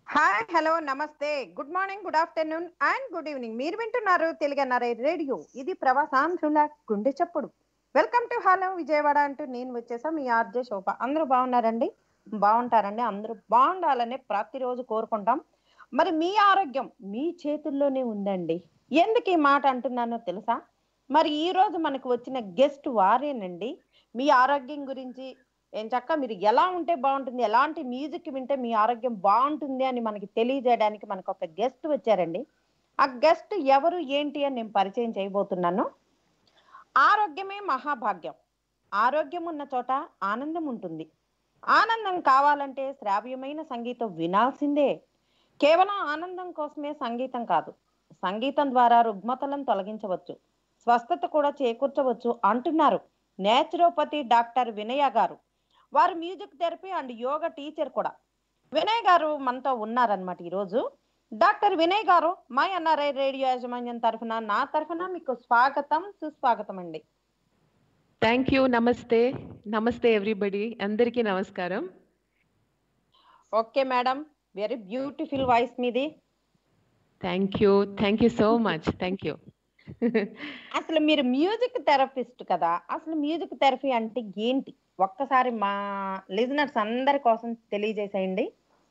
Hi hello నమస్తే good morning good afternoon and good evening మీరు వింటున్నారు తెలుగన్నారై రేడియో ఇది ప్రవాసాంధ్రుల గుండె చప్పుడు వెల్కమ్ టు హలో విజయవాడ అంటూ నేను వచ్చేసా మీ ఆర్జే శోభ అందరూ బాగున్నారండి బాగుంటారండి అందరూ బాగుండాలని ప్రతిరోజు కోరుకుంటాం మరి మీ ఆరోగ్యం మీ చేతుల్లోనే ఉందండి ఎందుకు ఈ మాట అంటున్నానో తెలుసా మరి ఈ రోజు మనకు వచ్చిన గెస్ట్ వారేనండి మీ ఆరోగ్యం గురించి ఏం చక్క మీరు ఎలా ఉంటే బాగుంటుంది ఎలాంటి మ్యూజిక్ వింటే మీ ఆరోగ్యం బాగుంటుంది అని మనకి తెలియజేయడానికి మనకు ఒక గెస్ట్ వచ్చారండి ఆ గెస్ట్ ఎవరు ఏంటి అని నేను పరిచయం చేయబోతున్నాను ఆరోగ్యమే మహాభాగ్యం ఆరోగ్యం ఉన్న చోట ఆనందం ఉంటుంది ఆనందం కావాలంటే శ్రావ్యమైన సంగీతం వినాల్సిందే కేవలం ఆనందం కోసమే సంగీతం కాదు సంగీతం ద్వారా రుగ్మతలను తొలగించవచ్చు స్వస్థత కూడా చేకూర్చవచ్చు అంటున్నారు నేచురోపతి డాక్టర్ వినయ గారు వారు music therapy and yoga teacher కూడా వినయ్ గారు మనతో ఉన్నారనమాట ఈరోజు డాక్టర్ వినయ్ గారు మై ఎన్ఆర్ఐ రేడియో యాజమాన్యం తరఫున నా తరఫున మీకు స్వాగతం సుస్వాగతం అండి థ్యాంక్ యూ నమస్తే నమస్తే ఎవ్రీబడి అందరికీ నమస్కారం okay madam very beautiful voice మీది thank you thank you so much thank you అసలు మీరు మ్యూజిక్ థెరపిస్ట్ కదా అసలు మ్యూజిక్ థెరపీ అంటే ఏంటి ఒక్కసారి మా లిజనర్స్ అందరి కోసం తెలియజేసేయండి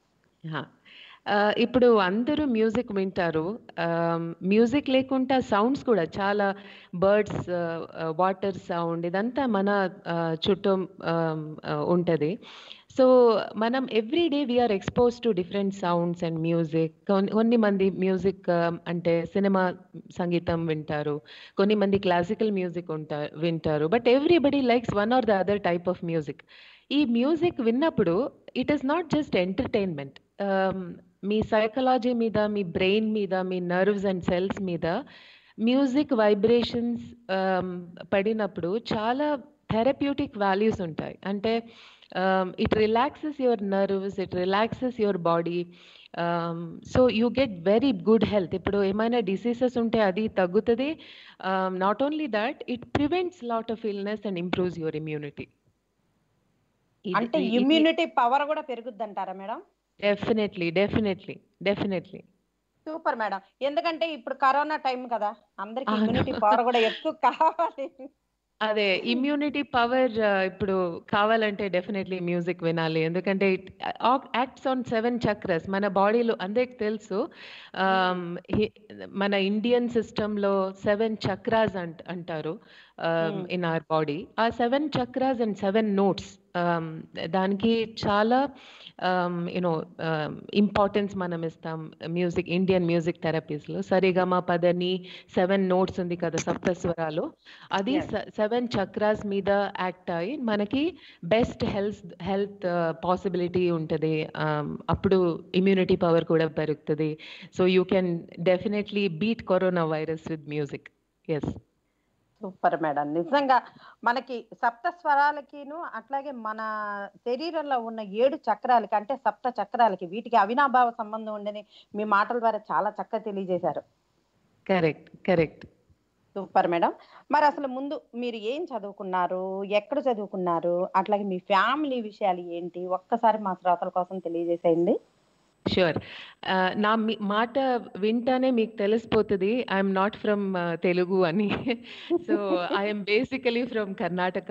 ఇప్పుడు అందరూ మ్యూజిక్ వింటారు మ్యూజిక్ లేకుండా సౌండ్స్ కూడా చాలా బర్డ్స్ వాటర్ సౌండ్ ఇదంతా మన చుట్టూ ఉంటుంది సో మనం every day we are expose to different sounds and music కొన్ని మంది మ్యూజిక్ అంటే సినిమా సంగీతం వింటారు కొన్ని మంది క్లాసికల్ మ్యూజిక్ ఉంటారు వింటారు but everybody likes one or the other type of music ఈ మ్యూజిక్ విన్నప్పుడు it is not just entertainment మీ సైకలాజీ మీద మీ బ్రెయిన్ మీద మీ నర్వ్స్ అండ్ సెల్స్ మీద మ్యూజిక్ వైబ్రేషన్స్ పడినప్పుడు చాలా థెరప్యూటిక్ వాల్యూస్ ఉంటాయి అంటే it relaxes your nerves it relaxes your body so you get very good health ఇప్పుడు ఏమైనా డిసీజెస్ ఉంటే అది తగ్గుతుంది not only that it prevents lot of illness and ఇంప్రూవ్స్ your immunity అంటే ఇమ్యూనిటీ పవర్ కూడా పెరుగుద్ది అంటారా madam definitely definitely definitely super madam ఎందుకంటే ఇప్పుడు కరోనా టైం కదా అందరికి ఇమ్యూనిటీ పవర్ కూడా ఎక్కువ కావాలి అదే ఇమ్యూనిటీ పవర్ ఇప్పుడు కావాలంటే డెఫినెట్లీ మ్యూజిక్ వినాలి ఎందుకంటే యాక్ట్స్ ఆన్ సెవెన్ చక్రస్ మన బాడీలో అందరికి తెలుసు మన ఇండియన్ సిస్టంలో సెవెన్ చక్రాస్ అంట అంటారు ఇన్ అవర్ బాడీ ఆ seven chakras and seven notes దానికి చాలా యూనో ఇంపార్టెన్స్ మనం ఇస్తాం మ్యూజిక్ ఇండియన్ మ్యూజిక్ థెరపీస్లో సరిగమ పదని సెవెన్ నోట్స్ ఉంది కదా సప్తస్వరాలు అది సెవెన్ చక్రాస్ మీద యాక్ట్ అయ్యి మనకి బెస్ట్ హెల్త్ హెల్త్ పాసిబిలిటీ ఉంటుంది అప్పుడు ఇమ్యూనిటీ పవర్ కూడా పెరుగుతుంది so you can definitely beat corona virus with music yes super madam నిజంగా మనకి సప్త స్వరాలకిను అట్లాగే మన శరీరంలో ఉన్న ఏడు చక్రాలకి అంటే సప్త చక్రాలకి వీటికి అవినాభావ సంబంధం ఉండని మీ మాటల ద్వారా చాలా చక్కగా తెలియజేశారు కరెక్ట్ కరెక్ట్ సూపర్ మేడం మరి అసలు ముందు మీరు ఏం చదువుకున్నారు ఎక్కడ చదువుకున్నారు అట్లాగే మీ ఫ్యామిలీ విషయాలు ఏంటి ఒక్కసారి మా శ్రోతల కోసం తెలియజేసేయండి షూర్ నా మాట వింటానే మీకు తెలిసిపోతుంది ఐఎమ్ నాట్ ఫ్రమ్ తెలుగు అని so I'm basically from Karnataka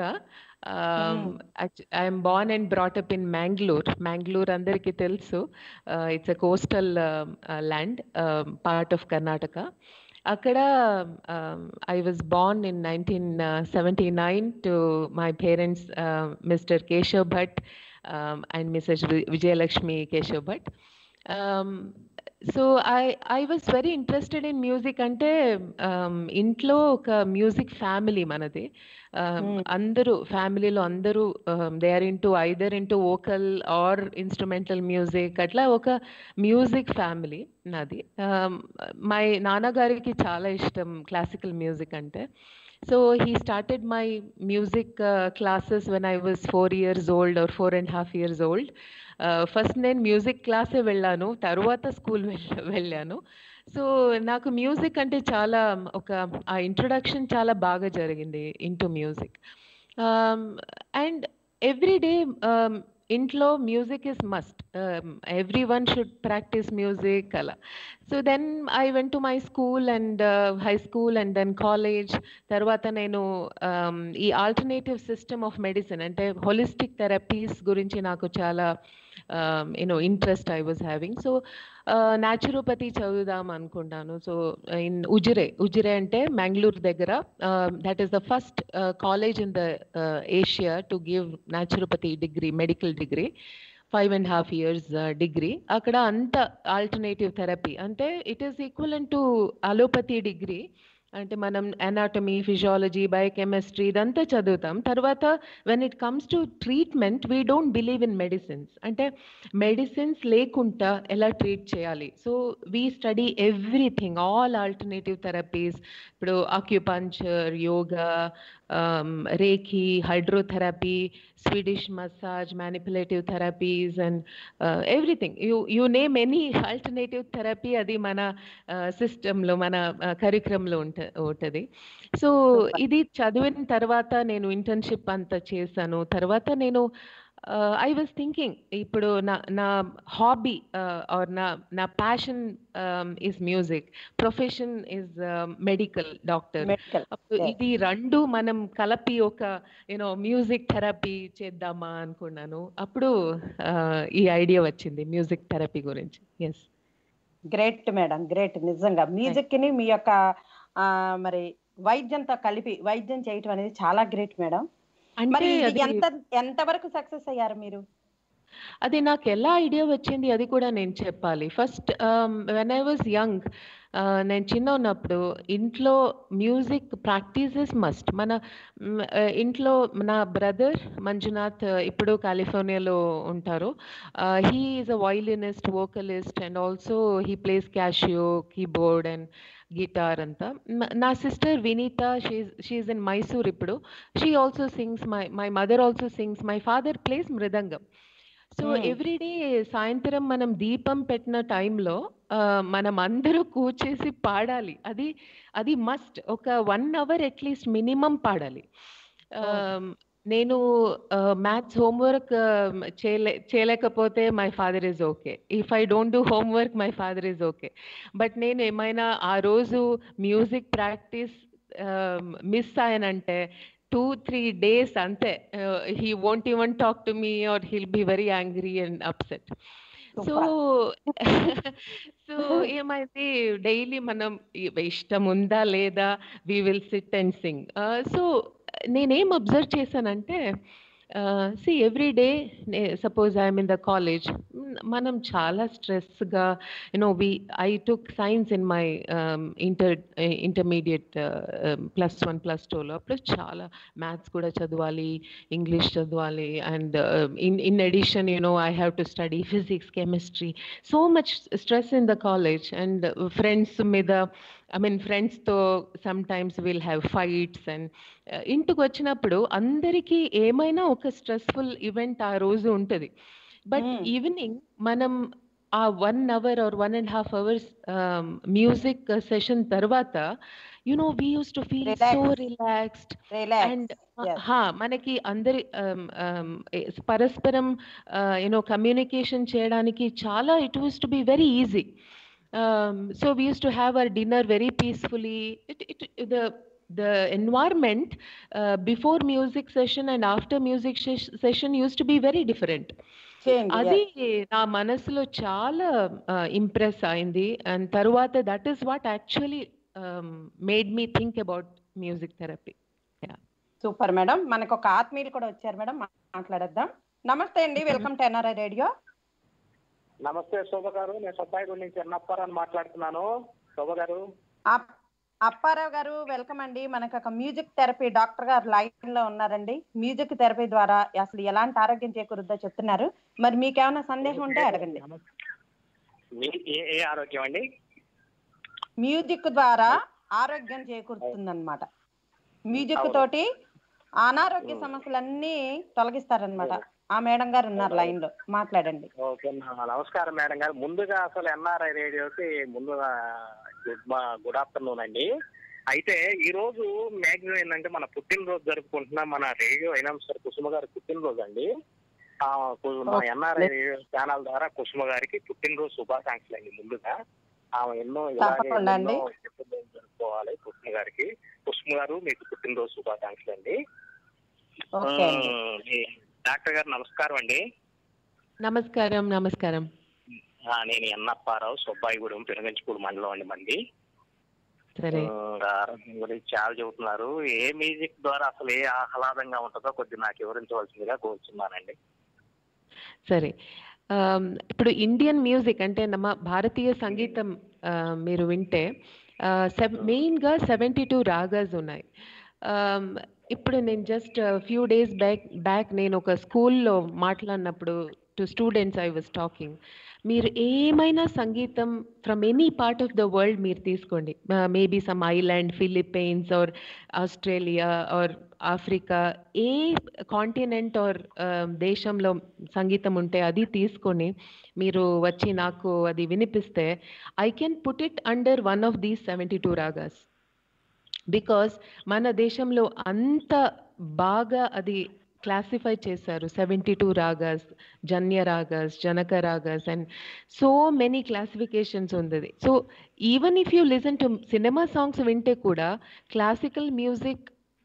I'm born and brought up in Mangalore Mangalore అందరికీ తెలుసు it's a coastal land part of Karnataka అక్కడ I was born in nineteen seventy nine to my parents mister Keshav Bhat and missus Vijayalakshmi Keshav Bhat so I I was very interested in music అంటే ఇంట్లో ఒక music family మనది అందరూ ఫ్యామిలీలో అందరూ they are into either into vocal or instrumental music అట్లా ఒక music family నాది మై నాన్నగారికి చాలా ఇష్టం క్లాసికల్ మ్యూజిక్ అంటే so he started my music classes when I was four years old or four and half years old first నేను music క్లాసే వెళ్ళాను తర్వాత స్కూల్ వెళ్ళాను సో నాకు మ్యూజిక్ అంటే చాలా ఒక ఆ ఇంట్రొడక్షన్ చాలా బాగా జరిగింది into music and every day ఇంట్లో music is must every one should practice music అలా so then I went to my school and high school and then college తర్వాత నేను um, ఈ ఆల్టర్నేటివ్ సిస్టమ్ ఆఫ్ మెడిసిన్ అంటే holistic therapies గురించి నాకు చాలా you know interest I was having so naturopathy చదువుదాం అనుకుంటాను సో ఇన్ ఉజిరే ఉజిరే అంటే మ్యాంగ్లూర్ దగ్గర that is the first college in the Asia to give naturopathy degree medical degree five and half years degree అక్కడ అంత ఆల్టర్నేటివ్ థెరపీ అంటే it is equal to allopathy degree అంటే మనం anatomy physiology biochemistry ఇదంతా చదువుతాం తర్వాత when it comes to treatment we don't believe in medicines అంటే medicines లేకుండా ఎలా ట్రీట్ చేయాలి so we study everything all alternative therapies ఇప్పుడు acupuncture yoga reiki hydrotherapy Swedish massage manipulative therapies and everything you you name any alternative therapy అది మన సిస్టంలో మన కరిక్రమంలో ఉంట ఉంటుంది సో ఇది చదివిన తర్వాత నేను ఇంటర్న్షిప్ అంతా చేశాను తర్వాత నేను ఐ వాజ్ థింకింగ్ ఇప్పుడు నా నా హాబీ ఆర్ నా నా passion is music profession is medical doctor medical అప్పుడు ఇది రెండు మనం కలిపి ఒక యూనో మ్యూజిక్ థెరపీ చేద్దామా అనుకున్నాను అప్పుడు ఈ ఐడియా వచ్చింది మ్యూజిక్ థెరపీ గురించి ఎస్ గ్రేట్ మేడం గ్రేట్ నిజంగా మ్యూజిక్ ని మీ యొక్క ఆ, మరి వైద్యంతో కలిపి వైద్యం చేయటం అనేది చాలా గ్రేట్ మేడం మరి అంటే ఇది అది ఎంత ఎంత వరకు సక్సెస్ అయ్యారు మీరు అది నాకు ఎలా ఐడియా వచ్చింది అది కూడా నేను చెప్పాలి first when I was young నేను చిన్న ఉన్నప్పుడు ఇంట్లో మ్యూజిక్ ప్రాక్టీసెస్ మస్ట్ మన మ్, ఆ, ఇంట్లో నా బ్రదర్ మంజునాథ్ ఆ, ఇప్పుడు కాలిఫోర్నియాలో ఉంటారు he is a violinist vocalist and also he plays Casio keyboard and guitar అంతా మ- నా sister Vineeta she's in Mysore ఇప్పుడు she also sings my my mother also sings my father plays mridangam so Hmm. Everyday సాయంత్రం మనం దీపం పెట్టిన టైంలో మనం అందరూ కూర్చేసి పాడాలి అది అది మస్ట్ ఒక వన్ అవర్ అట్లీస్ట్ మినిమం పాడాలి Um, నేను మ్యాథ్స్ హోంవర్క్ చేయలే చేయలేకపోతే my father is okay if I don't do homework my father is okay but నేను ఏమైనా ఆ రోజు మ్యూజిక్ ప్రాక్టీస్ మిస్ అయ్యానంటే టూ త్రీ డేస్ అంతే he won't even talk to me or he'll be very angry and upset so so ఏమైంది daily మనం ఇ- ఇష్టం ఉందా లేదా we will sit and sing so నేనేం అబ్జర్వ్ చేశానంటే see every day suppose I'm in the college మనం చాలా స్ట్రెస్గా you know we I took science in my inter intermediate plus one plus టూలో అప్పుడు చాలా మ్యాథ్స్ కూడా చదవాలి ఇంగ్లీష్ చదవాలి and in in addition you know I have to study physics chemistry so much stress in the college and friends మీద I mean ఫ్రెండ్స్తో sometimes will have fights and ఇంటికి వచ్చినప్పుడు అందరికీ ఏమైనా ఒక స్ట్రెస్ఫుల్ ఈవెంట్ ఆ రోజు ఉంటుంది బట్ Hmm. ఈవినింగ్ మనం ఆ one hour or one and half hours music session తర్వాత you know we use to feel so Relax. Relaxed and relax హా మనకి అందరి um, um, ఏ- పరస్పరం యూనో కమ్యూనికేషన్ చేయడానికి చాలా it use to be very easy so we use to have our dinner very peacefully it it the the environment uh, before music session and after music ses- session used to be very different change అది నా మనసులో చాలా impress అయింది and తర్వాత that is what actually made me think about music therapy super madam మనకు ఒక ఆత్మీయులు కూడా వచ్చారు మేడం మాట్లాడేద్దాం నమస్తే అండి వెల్కమ్ టు ఎన్ఆర్ఐ రేడియో నమస్తే శోభ గారు నేను సొబ్బాయిగూడ నుంచి ఎన్నప్పారని మాట్లాడుతున్నాను శోభ గారు అప్- అప్పారావు గారు వెల్కమ్ అండి మనకు ఒక మ్యూజిక్ థెరపీ డాక్టర్ గారు లైన్ లో ఉన్నారండి మ్యూజిక్ థెరపీ ద్వారా అసలు ఎలాంటి ఆరోగ్యం చేకూరుద్దో చెప్తున్నారు మరి మీకేమైనా సందేహం ఉంటే అడగండి మీ ఏ ఏ ఆరోగ్యం అండి మ్యూజిక్ ద్వారా ఆరోగ్యం చేకూరుతుందన్నమాట మ్యూజిక్ అవును. తోటి అనారోగ్య ఉమ్. సమస్యలన్నీ తొలగిస్తారనమాట ఆ మేడం గారు ఉన్నారు లైన్ లో మాట్లాడండి ఓకే నా- నమస్కారం మేడం గారు ముందుగా అసలు ఎన్ఆర్ఐ రేడియోకి ముందుగా గుడ్ మా గుడ్ ఆఫ్టర్నూన్ అండి అయితే ఈ రోజు మ్యాక్సిమం ఏంటంటే మన పుట్టినరోజు జరుపుకుంటున్న మన రేడియో అనౌన్సర్ కుసుమ గారి పుట్టినరోజు అండి ఆ, కు- మా ఓకే. ఎన్ఆర్ఐ ఛానల్ ద్వారా కుసుమ గారికి పుట్టినరోజు శుభాకాంక్షలు అండి ముందుగా ఆమె ఎన్నో ఇలాగే తప్పకుండా ఎన్నో అండి. పుట్టినరోజు జరుపుకోవాలి కుసుమ గారికి కుసుమ గారు మీకు పుట్టినరోజు శుభాకాంక్షలు అండి ఓకే అండి ఉమ్, ఈ డాక్టర్ గారు నమస్కారం అండి నమస్కారం నమస్కారం ఆ, నేను ఎన్నప్పారావు సుబ్బాయిగూడెం పెనుగంచిపూడి మండలం అండి మంది సరే ఉమ్, ఆరోగ్యం గురించి చాలా చెబుతున్నారు ఏ మ్యూజిక్ ద్వారా అసలు ఏ ఆహ్లాదంగా ఉంటుందో కొద్దిగా నాకు వివరించవలసిందిగా కోరుతున్నానండి సరే ఆమ్, ఇప్పుడు ఇండియన్ మ్యూజిక్ అంటే ನಮ್ಮ భారతీయ సంగీతం ఆ, మీరు వింటే మెయిన్గా సెవెంటీ టూ రాగాస్ ఉన్నాయి ఆమ్, ఇప్పుడు నేను just few days back back నేను ఒక స్కూల్లో మాట్లాడినప్పుడు to students I was talking మీరు ఏమైనా సంగీతం from any part of the world మీరు తీసుకోండి maybe some island Philippines or Australia or Africa ఏ కాంటినెంట్ ఆర్ దేశంలో సంగీతం ఉంటే అది తీసుకొని మీరు వచ్చి నాకు అది వినిపిస్తే I can put it under one of these seventy two ragas because మన దేశంలో అంత బాగా అది క్లాసిఫై చేశారు సెవెంటీ టూ రాగాస్ జన్య రాగాస్ జనక ragas and so many classifications ఉంది so even if you listen to cinema songs వింటే కూడా classical music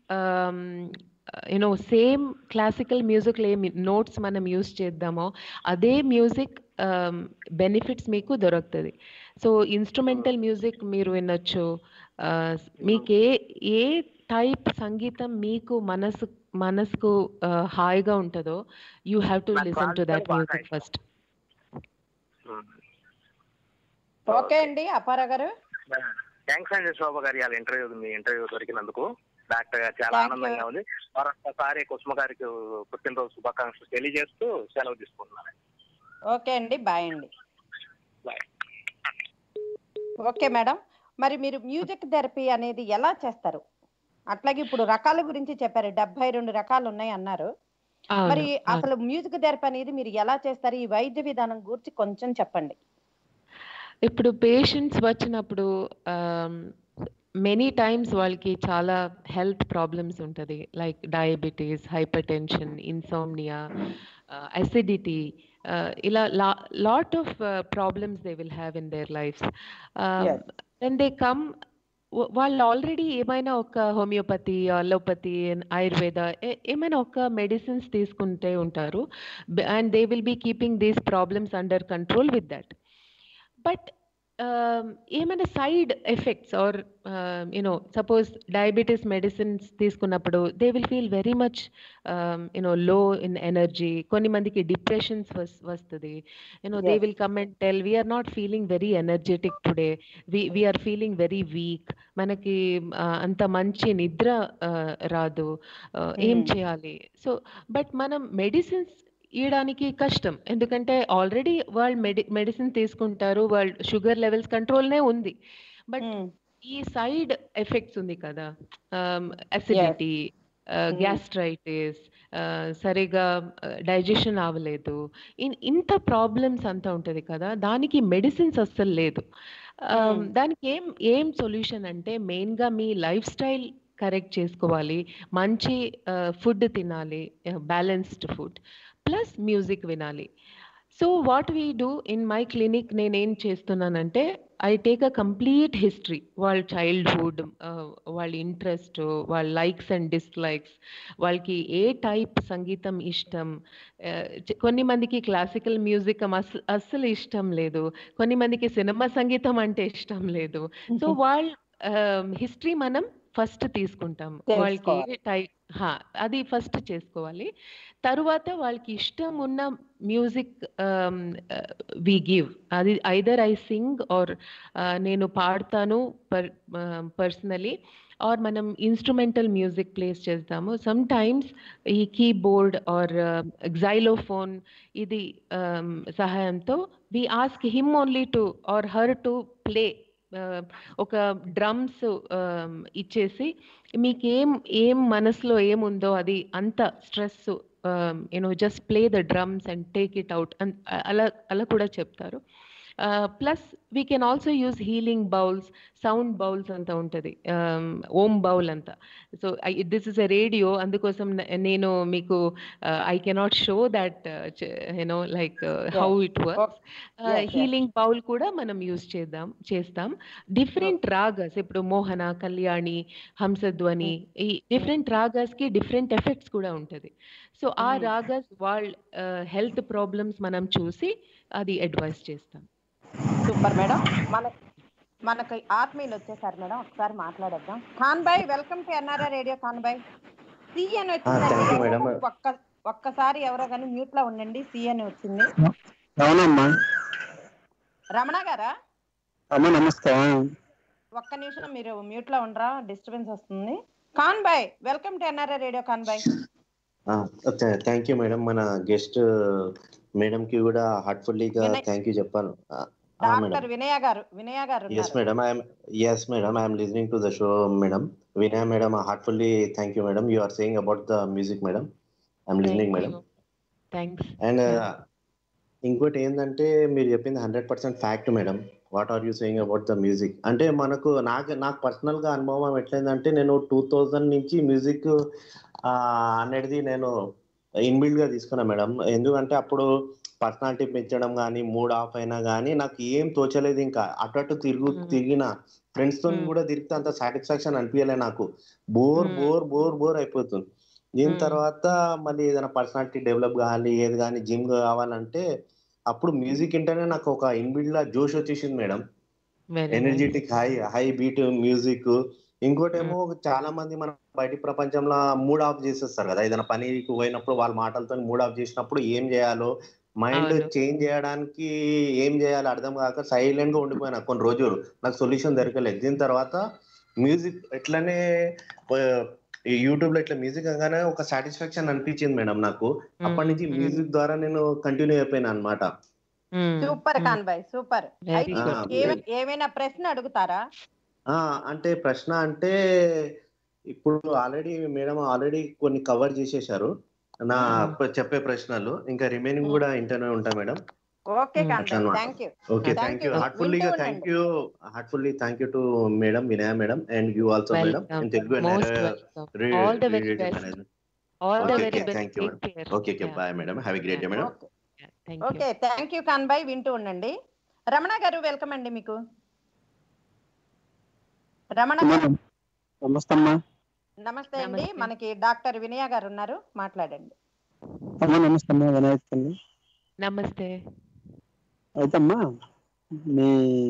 you know same classical మ్యూజిక్లో ఏం నోట్స్ మనం యూస్ చేద్దామో అదే మ్యూజిక్ బెనిఫిట్స్ మీకు దొరుకుతుంది సో ఇన్స్ట్రుమెంటల్ మ్యూజిక్ మీరు వినొచ్చు ఆ, మీకు ఏ ఏ టైప్ సంగీతం మీకు మనసు మనసుకు ఆ, హాయిగా ఉంటుందో యూ హ్యావ్ టు నాకు లిసన్ టు దట్ classical బాగా మ్యూజిక్ ఇష్టం. First um. ఓకే అండి అపారా గారు థ్యాంక్స్ అండి శోభ గారి వాళ్ళ ఇంటర్వ్యూ మీ ఇంటర్వ్యూ దొరికినందుకు డాక్టర్ గారు చాలా Thank you. ఆనందంగా ఉంది మరొకసారి కుసుమ గారికి పుట్టినరోజు శుభాకాంక్షలు తెలియజేస్తూ సెలవు తీసుకుంటున్నాను ఓకే అండి బాయ్ అండి బాయ్ ఓకే మేడం మరి మీరు మ్యూజిక్ థెరపీ అనేది ఎలా చేస్తారు అట్లాగే ఇప్పుడు రకాల గురించి చెప్పారు డెబ్బై రెండు రకాలు ఉన్నాయి అన్నారు మరి అవును అవును. అసలు మ్యూజిక్ థెరపీ అనేది మీరు ఎలా చేస్తారు ఈ వైద్య విధానం గురించి కొంచెం చెప్పండి ఇప్పుడు పేషెంట్స్ వచ్చినప్పుడు మెనీ టైమ్స్ వాళ్ళకి చాలా హెల్త్ ప్రాబ్లమ్స్ ఉంటుంది like diabetes hypertension insomnia acidity ఇలా lot of problems they will have in their lifes Yes. Then they come వాళ్ళు ఆల్రెడీ ఏమైనా ఒక హోమియోపతి అలోపతి ఆయుర్వేద ఏ- ఏమైనా ఒక మెడిసిన్స్ తీసుకుంటే ఉంటారు and they will be keeping these problems under control with that but ఏమైనా side effects are you know suppose diabetes medicines తీసుకున్నప్పుడు they will feel very much you know low in energy కొన్ని మందికి depressions వస్తుంది you know they Yes. Will come and tell we are not feeling very energetic today we we are feeling very weak మనకి uh, అంత మంచి నిద్ర uh, రాదు Uh, ఏం Hmm. చేయాలి సో బట్ మనం మెడిసిన్స్ ఇవ్వడానికి కష్టం ఎందుకంటే ఆల్రెడీ వాళ్ళు మెడి మెడిసిన్ తీసుకుంటారు వాళ్ళు షుగర్ లెవెల్స్ కంట్రోల్నే ఉంది బట్ మ్మ్. ఈ సైడ్ ఎఫెక్ట్స్ ఉంది కదా అసిడిటీ Mm. గ్యాస్ట్రైటిస్ సరిగా డైజెషన్ అవ్వలేదు ఇన్- ఇంత ప్రాబ్లమ్స్ అంతా ఉంటుంది కదా దానికి మెడిసిన్స్ అస్సలు లేదు Um, Mm. దానికి ఏం ఏం సొల్యూషన్ అంటే మెయిన్గా మీ లైఫ్ స్టైల్ కరెక్ట్ చేసుకోవాలి మంచి ఫుడ్ తినాలి బ్యాలెన్స్డ్ ఫుడ్ ప్లస్ మ్యూజిక్ వినాలి so what we do in my clinic నేనేం చేస్తున్నానంటే I take a complete history వాళ్ళ చైల్డ్హుడ్ వాళ్ళ ఇంట్రెస్ట్ వాళ్ళ లైక్స్ అండ్ డిస్లైక్స్ వాళ్ళకి ఏ టైప్ సంగీతం ఇష్టం uh, చ- కొన్ని మందికి క్లాసికల్ మ్యూజిక్ అసలు అస్సలు ఇష్టం లేదు కొన్ని మందికి సినిమా సంగీతం అంటే ఇష్టం లేదు సో వాళ్ళ హిస్టరీ మనం ఫస్ట్ తీసుకుంటాం వాళ్ళకి తెలుసుకోవాలి. టైప్ అది ఫస్ట్ చేసుకోవాలి తరువాత వాళ్ళకి ఇష్టం ఉన్న మ్యూజిక్ వి గివ్ అది ఐదర్ ఐ సింగ్ ఆర్ నేను పాడతాను పర్ పర్సనలీ ఆర్ మనం ఇన్స్ట్రుమెంటల్ మ్యూజిక్ ప్లేస్ చేస్తాము సమ్ టైమ్స్ ఈ కీబోర్డ్ ఆర్ ఎగ్జైలోఫోన్ ఇది um, సహాయంతో we ask him only to or her to play ఒక డ్రమ్స్ ఇచ్చేసి మీకు ఏం ఏం మనసులో ఏముందో అది అంత stress you know just play the drums and take it out అలా అలా కూడా చెప్తారు plus we can also use healing bowls sound bowls అంతా ఉంటుంది ఓమ్ బౌల్ అంతా so this is a radio అందుకోసం న- నేను మీకు I cannot show that you know like how it works yes, yes. Healing bowl కూడా మనం యూజ్ చేద్దాం చేస్తాం డిఫరెంట్ రాగస్ ఇప్పుడు మోహన కళ్యాణి హంసధ్వని ఈ డిఫరెంట్ రాగస్ కి డిఫరెంట్ ఎఫెక్ట్స్ కూడా ఉంటది సో ఆ Mm. రాగస్ వాళ్ళ హెల్త్ ప్రాబ్లమ్స్ మనం చూసి అది అడ్వైస్ చేస్తాం సూపర్ మేడం మన మనకు ఆత్మీయులు వచ్చేసారు మేడం ఒకసారి మాట్లాడేద్దాం Khan Bhai welcome to NRI radio Khan Bhai సిఎన్ thank you, madam. వచ్చింది ఒక్క ఒక్కసారి ఎవరో కానీ మ్యూట్ లో ఉండండి సిఎన్ వచ్చింది అవునమ్మా రమణ గారా అమ్మ నమస్కారం ఒక్క నిమిషం మీరు మ్యూట్ లో ఉండరా డిస్టర్బెన్స్ వస్తుంది Khan Bhai welcome to NRI radio Khan Bhai thank you madam మన గెస్ట్ మేడం కి కూడా హార్ట్ఫుల్లీగా వినయ్. థ్యాంక్ యూ చెప్పాను మేడం డాక్టర్ వినయ గారు వినయ గారు ఎస్ ఉన్నారు. Madam I'm yes madam I'm listening to the show madam Vinay madam heartfully thank you madam you are saying about the music madam I'm listening madam thanks and ఇంకోటి ఏంటంటే మీరు చెప్పింది hundred percent fact madam what are you saying about the music అంటే మనకు నాకు నాకు personal గా అనుభవం ఎట్లయిందంటే నేను టూ థౌజండ్ నుంచి మ్యూజిక్ అనేది నేను ఇన్బిల్డ్ గా తీసుకున్నా మేడం ఎందుకంటే అప్పుడు పర్సనాలిటీ పెంచడం కానీ మూడ్ ఆఫ్ అయినా కానీ నాకు ఏం తోచలేదు ఇంకా అటు అటు తిరుగు Hmm. తిరిగిన ఫ్రెండ్స్ తో Hmm. కూడా తిరిగితే అంత సాటిస్ఫాక్షన్ అనిపించలే నాకు bore Hmm. Bore bore bore అయిపోతుంది దీని Hmm. తర్వాత మళ్ళీ ఏదైనా పర్సనాలిటీ డెవలప్ కావాలి ఏది కానీ జిమ్ కావాలంటే అప్పుడు మ్యూజిక్ వింటేనే నాకు ఒక ఇన్బిల్డ్ లా జోష్ వచ్చేసింది madam very energetic high high beat music ఇంకోటేమో చాలా మంది మన బయటి ప్రపంచంలో మూడ్ ఆఫ్ చేసేస్తారు కదా ఏదైనా పనికి పోయినప్పుడు వాళ్ళ మాటలతో మూడ్ ఆఫ్ చేసినప్పుడు ఏం చేయాలో మైండ్ అవును. చేంజ్ చేయడానికి ఏం చేయాలో అర్థం కాక సైలెంట్ గా ఉండిపోయినా కొన్ని రోజులు నాకు సొల్యూషన్ దొరకలేదు దీని తర్వాత మ్యూజిక్ ఎట్లనే యూట్యూబ్ లో ఇట్లా మ్యూజిక్ అనగానే ఒక సాటిస్ఫాక్షన్ అనిపించింది మేడం నాకు అప్పటి నుంచి మ్యూజిక్ ద్వారా నేను కంటిన్యూ అయిపోయినా అన్నమాట super Khan Bhai super Very అయితే good. ఏమ- ఏమైనా ప్రశ్న అడుగుతారా ఆ అంటే ప్రశ్న అంటే ఇప్పుడు ఆల్రెడీ మేడం ఆల్రెడీ కొన్ని కవర్ చేసేశారు నా Mhm. ప్ర- చెప్పే ప్రశ్నలు ఇంకా రిమైనింగ్ కూడా ఇంటనే ఉంటా మేడం ఓకే Hmm. ఖాన్ అట్లా బాయ్ అన్నమాట. Thank you okay Thank thank you you. హార్ట్ఫుల్లీగా వింటూ థ్యాంక్ ఉండండి. You heartfully thank you to madam Vinaya madam and you also madam welcome in Telugu most welcome all the very best all the Okay, very okay, best thank you, take care okay okay bye madam have a great day madam okay thank you okay thank you Khan Bhai వింటూ ఉండండి రమణ గారు welcome అండి మీకు రమణ గారు నమస్తే అమ్మా నమస్తే అండి నమస్తే. మనకి డాక్టర్ వినయ గారు ఉన్నారు మాట్లాడండి అమ్మా నమస్తే అమ్మా వినాయక తల్లి నమస్తే అయితే అమ్మా మీ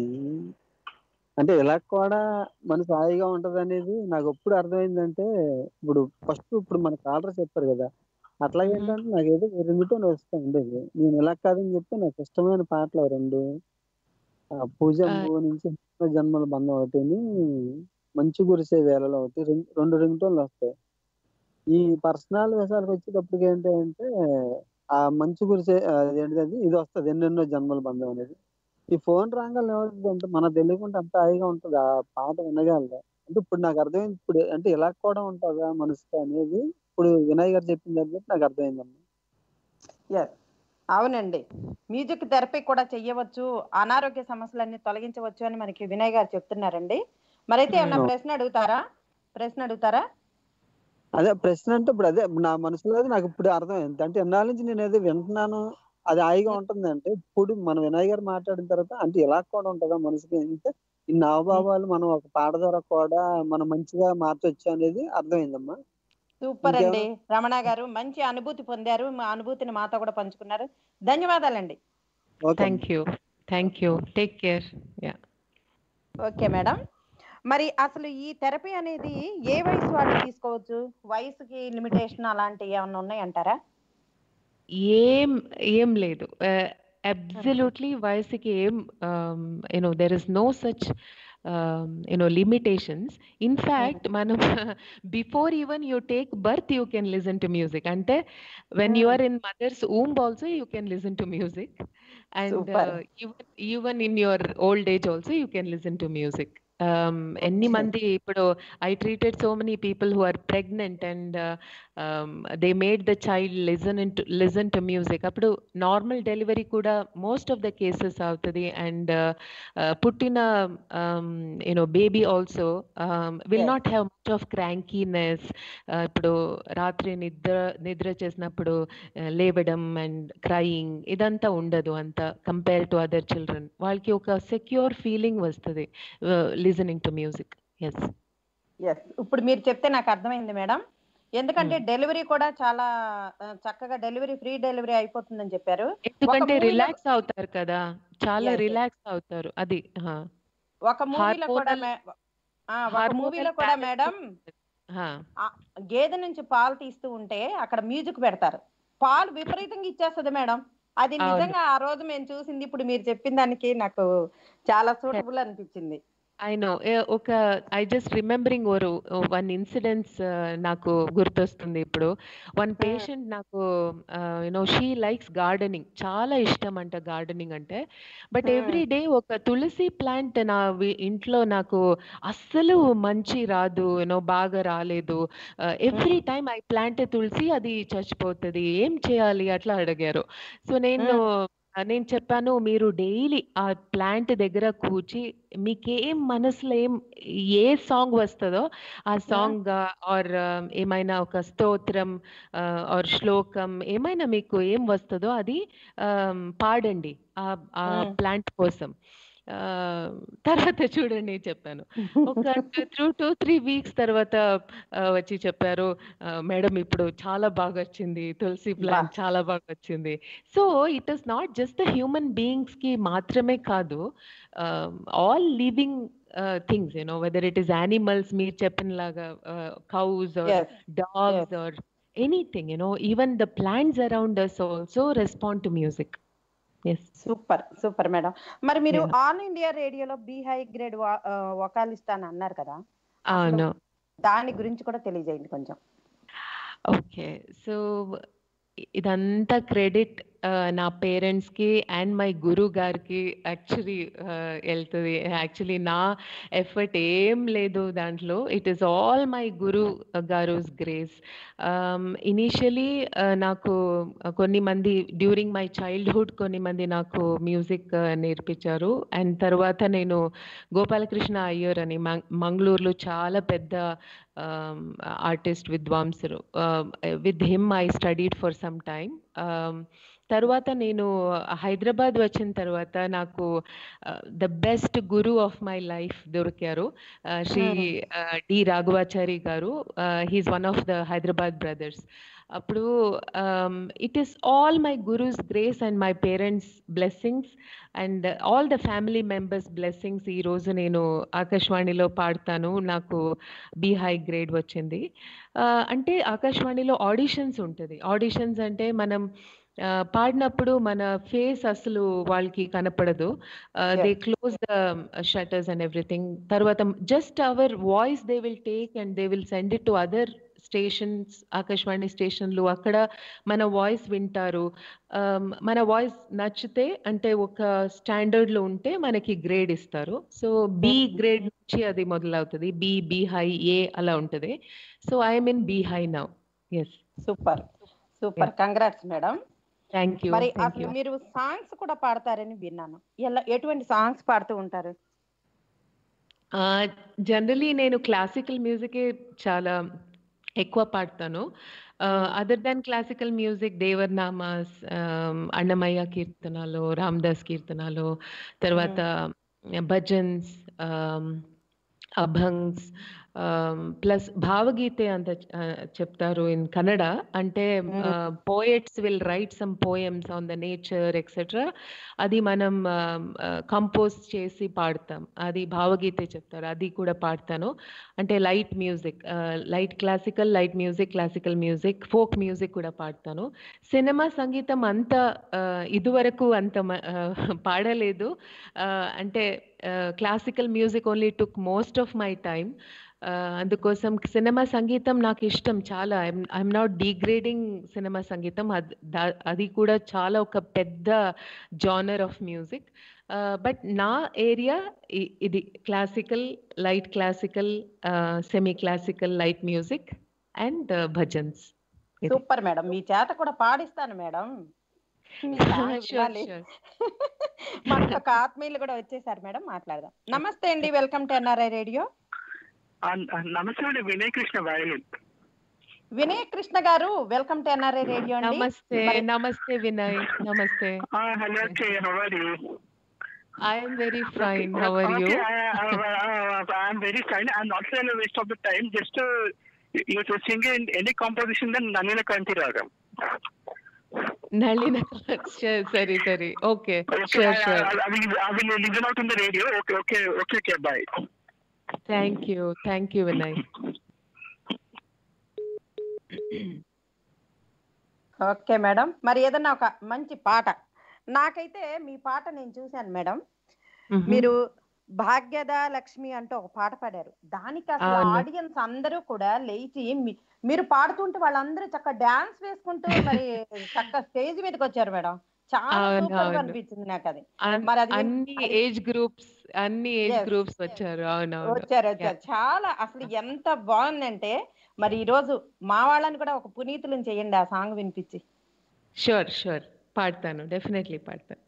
అంటే ఇలా కూడా మనసు హాయిగా ఉంటది అనేది నాకు ఎప్పుడు అర్థమైందంటే ఇప్పుడు ఫస్ట్ ఇప్పుడు మనకు ఆర్డర్ చెప్పారు కదా అట్లా Mhm. ఏంటంటే నాకు ఏదో రింగుటోన్ వస్తూ ఉండేది నేను ఇలా కాదని చెప్పి నాకు ఇష్టమైన పాటలు రెండు ఆ పూజ ఆ. నుంచి ఎన్నో జన్మల బంధం ఒకటిని మంచి కురిసే వేళలో ఒకటి రెం- రెండు రింగ్టోన్లు వస్తాయి ఈ పర్సనల్ విషయాలకు వచ్చేటప్పటికి ఏంటి అంటే ఆ మంచి కురిసే ఆ, ఏంటిది అది ఇది వస్తుంది ఎన్నెన్నో జన్మల బంధం అనేది ఈ ఫోన్ రాగానే ఏమవుతుంది అంటే మన తెలియకుండా అంత హాయిగా ఉంటుంది ఆ పాట వినగలదా అంటే ఇప్పుడు నాకు అర్థమైంది ఇప్పుడు అంటే ఇలా కూడా ఉంటుందా మనసుకి అనేది ఇప్పుడు వినయ్ గారు చెప్పిన దగ్గర నాకు అర్థమైందమ్మా ఎస్ అవునండి మ్యూజిక్ థెరపీ కూడా చెయ్యవచ్చు అనారోగ్య సమస్యలన్నీ తొలగించవచ్చు అని మనకి వినయ్ గారు చెప్తున్నారండి మరైతే ఏమన్నా Hmm. ప్రశ్న అడుగుతారా ప్రశ్న అడుగుతారా అదే ప్రశ్న అంటే ఇప్పుడు అదే నా మనసులో అది నాకు ఇప్పుడు అర్థమైంది అంటే ఎన్నాళ్ళ నుంచి నేను ఏదో వింటున్నాను అది హాయిగా ఉంటుంది అంటే ఇప్పుడు మన వినయ్ గారు మాట్లాడిన తర్వాత అంటే ఇలా కూడా ఉంటుందా మనసుకి అంటే ఈ నావభావాలు మనం ఒక పాట ద్వారా కూడా మనం మంచిగా మార్చొచ్చు అనేది అర్థమైందమ్మా సూపర్ ఇంకేమైనా? అండి రమణ గారు మంచి అనుభూతి పొందారు మా అనుభూతిని మాతో కూడా పంచుకున్నారు ధన్యవాదాలండి okay thank you thank you take care yeah okay madam మరి అసలు ఈ థెరపీ అనేది ఏ వయసు వాళ్ళు తీసుకోవచ్చు వయసుకి లిమిటేషన్ అలాంటివి ఏమైనా ఉన్నాయంటారా ఏం ఏం లేదు అబ్సల్యూట్లీ వయసుకి ఏం you know there is no such you know limitations in fact మనం before even you take birth you can listen to music అంటే when you Hmm. Are in mother's womb also you can listen to music and Super. Even even in your old age also you can listen to music ఎన్ని Okay. మంది ఇప్పుడు I treated so many people who are pregnant and they made the child listen in to listen to music అప్పుడు normal delivery కూడా most of the cases అవుతుంది and పుట్టిన you know baby also will Yes. Not have much of crankiness ఇప్పుడు రాత్రి నిద్ర నిద్ర చేసినప్పుడు uh, లేవడం అండ్ క్రయింగ్ ఇదంతా ఉండదు అంత కంపేర్ టు అదర్ చిల్డ్రన్ వాళ్ళకి ఒక సెక్యూర్ ఫీలింగ్ వస్తుంది listening to music yes yes ఇప్పుడు మీరు చెప్తే నాకు అర్థమైంది మేడం ఎందుకంటే డెలివరీ కూడా చాలా ఆ, చక్కగా డెలివరీ ఫ్రీ డెలివరీ అయిపోతుందని చెప్పారు ఎందుకంటే movie లో- రిలాక్స్ అవుతారు కదా చాలా Yes, yes. రిలాక్స్ అవుతారు అది హా. ఒక మూవీలో కూడా Hormonal- మే- ఆ, ఒక Hormonal మూవీలో కూడా balance మేడం హా. గేదె నుంచి పాలు తీస్తూ ఉంటే అక్కడ మ్యూజిక్ పెడతారు పాలు విపరీతంగా ఇచ్చేస్తది మేడం అది అవును. నిజంగా ఆ రోజు మేము చూసింది ఇప్పుడు మీరు చెప్పిన దానికి నాకు చాలా సూటబుల్ అనిపించింది ఐ నో ఒక ఐ జస్ట్ రిమెంబరింగ్ ఓరు వన్ ఇన్సిడెంట్స్ నాకు గుర్తొస్తుంది ఇప్పుడు వన్ పేషెంట్ నాకు యునో షీ లైక్స్ గార్డెనింగ్ చాలా ఇష్టం అంట గార్డెనింగ్ అంటే బట్ Hmm. ఎవ్రీ డే ఒక తులసి ప్లాంట్ నా వి- ఇంట్లో నాకు అస్సలు మంచి రాదు యూనో బాగా రాలేదు every time I plant tulsi అది చచ్చిపోతుంది ఏం చేయాలి అట్లా అడిగారు సో నేను ఆ, నేను చెప్పాను మీరు డైలీ ఆ ప్లాంట్ దగ్గర కూర్చి మీకేం మనసులో ఏం ఏ సాంగ్ వస్తుందో ఆ సాంగ్ ఆర్ ఏమైనా ఒక స్తోత్రం ఆర్ శ్లోకం ఏమైనా మీకు ఏం వస్తుందో అది ఆమ్, పాడండి ఆ ఆ Hmm. ప్లాంట్ కోసం ఆ, తర్వాత చూడండి చెప్పాను ఒక త్రూ టూ త్రీ వీక్స్ తర్వాత ఆ, వచ్చి చెప్పారు మేడం ఇప్పుడు చాలా బాగా వచ్చింది తులసి ప్లాంట్ చాలా బాగా వచ్చింది so it is not just the human beings కి మాత్రమే కాదు all living things you know whether it is animals మీరు చెప్పిన లాగా cows are Yes. dogs or anything you know even the plants around us also respond to music yes super super madam మరి మీరు Yeah. All India రేడియోలో B high grade vocalist అని అన్నారు కదా అవును దాని గురించి కూడా తెలియజేయండి కొంచెం ఓకే సో ఇదంతా క్రెడిట్ నా పేరెంట్స్కి అండ్ మై గురువు గారికి యాక్చువల్లీ వెళ్తుంది యాక్చువల్లీ నా ఎఫర్ట్ ఏం లేదు దాంట్లో it is all my guru గారుస్ గ్రేస్ ఇనీషియలీ నాకు కొన్ని మంది డ్యూరింగ్ మై చైల్డ్హుడ్ కొన్ని మంది నాకు మ్యూజిక్ నేర్పించారు అండ్ తర్వాత నేను గోపాలకృష్ణ అయ్యర్ అని మంగ్- మంగళూరులో చాలా పెద్ద ఆర్టిస్ట్ విద్వాంసులు with him I studied for some time తర్వాత నేను హైదరాబాద్ వచ్చిన తర్వాత నాకు the best guru of my life దొరికారు Uh, శ్రీ డి రాఘవాచారి గారు he's one of the Hyderabad brothers అప్పుడు it is all my gurus grace and my parents blessings and all the family members blessings ఈ రోజు నేను ఆకాశవాణిలో పాడతాను నాకు బి హై గ్రేడ్ వచ్చింది Uh, అంటే ఆకాశవాణిలో ఆడిషన్స్ ఉంటుంది ఆడిషన్స్ అంటే మనం ఆ, పాడినప్పుడు మన ఫేస్ అసలు వాళ్ళకి కనపడదు they close the shutters and everything తర్వాత just our voice they will take and they will send it to other stations Akashvani స్టేషన్లు అక్కడ మన వాయిస్ వింటారు Um, మన వాయిస్ నచ్చితే అంటే ఒక స్టాండర్డ్ లో ఉంటే మనకి గ్రేడ్ ఇస్తారు సో బి గ్రేడ్ నుంచి అది మొదలవుతుంది బి బి హై ఏ అలా ఉంటుంది so I'm in B high now yes super super congrats madam thank you మరి థ్యాంక్ అసలు యూ మీరు సాంగ్స్ కూడా పాడతారని విన్నాను ఎలా ఎటువంటి సాంగ్స్ పాడుతూ ఉంటారు జనరలీ నేను క్లాసికల్ మ్యూజికే చాలా ఎక్కువ పాడతాను other than classical music devaranamas Annamayya కీర్తనలు రామదాస్ కీర్తనలు తర్వాత భజన్స్ అభంగ్స్ ప్లస్ భావగీతే అంత ఆ, చెప్తారు ఇన్ కన్నడ అంటే poets will write some poems on the nature etcetera అది మనం కంపోజ్ చేసి పాడతాం అది భావగీతే చెప్తారు అది కూడా పాడతాను అంటే light music light classical light music classical music folk music కూడా పాడతాను సినిమా సంగీతం అంత ఆ, ఇదివరకు అంత మ- ఆ, పాడలేదు ఆ, అంటే classical music only took most of my time అందుకోసం సినిమా సంగీతం నాకు ఇష్టం చాలా ఐఎమ్ నాట్ డిగ్రేడింగ్ సినిమా సంగీతం అద్- దా- అది కూడా చాలా ఒక పెద్ద జానర్ ఆఫ్ మ్యూజిక్ బట్ నా ఏరియా ఇది classical light classical semi classical light music and bhajans ఇది. సూపర్ మేడం మీ చేత కూడా పాడిస్తాను మేడం మీ సాంగ్ వినాలి. మనకు ఒక ఆత్మీయులు కూడా వచ్చేసారు మేడం మాట్లాడదాం నమస్తే అండి welcome to NRI radio namaste అండి వినయ్ కృష్ణ వయలిన్ వినయ్ కృష్ణ గారు వెల్కమ్ టు ఎన్ఆర్ఐ రేడియో అండి నమస్తే మరి- namaste Vinay namaste hello how are you I'm very fine how are you I'm very fine and also waste of the time just you to sing in any composition then నన్నిన కాంతి రాగం నళిన సరే సరే okay sure sure I will listen out in the radio. Okay, okay, okay, okay, bye. Thank you thank you Vinay okay madam మరి ఏదన్నా ఒక మంచి పాట నాకైతే మీ పాట నేను చూశాను మేడం మీరు భాగ్యద లక్ష్మి అంటూ ఒక పాట పాడారు దానికి అసలు అవును. ఆడియన్స్ అందరూ కూడా లేచి మీ- మీరు పాడుతుంటే వాళ్ళందరూ చక్కగా డాన్స్ వేసుకుంటూ మరి చక్కగా స్టేజ్ మీదకి వచ్చారు మేడం చాలా అవును, సూపర్ గా అవును. అనిపించింది నాకు అది అన్- మరి అది అన్ని అది- ఏజ్ గ్రూప్స్ అన్ని ఏజ్ Yes, గ్రూప్స్ yes. వచ్చారు అవునవును వచ్చారు వచ్చారు చాలా అసలు ఎంత బాగుందంటే మరి ఈ రోజు మా వాళ్ళని కూడా ఒక పునీతులను చేయండి ఆ సాంగ్ వినిపించి షూర్ షూర్ పాడతాను డెఫినెట్లీ పాడతాను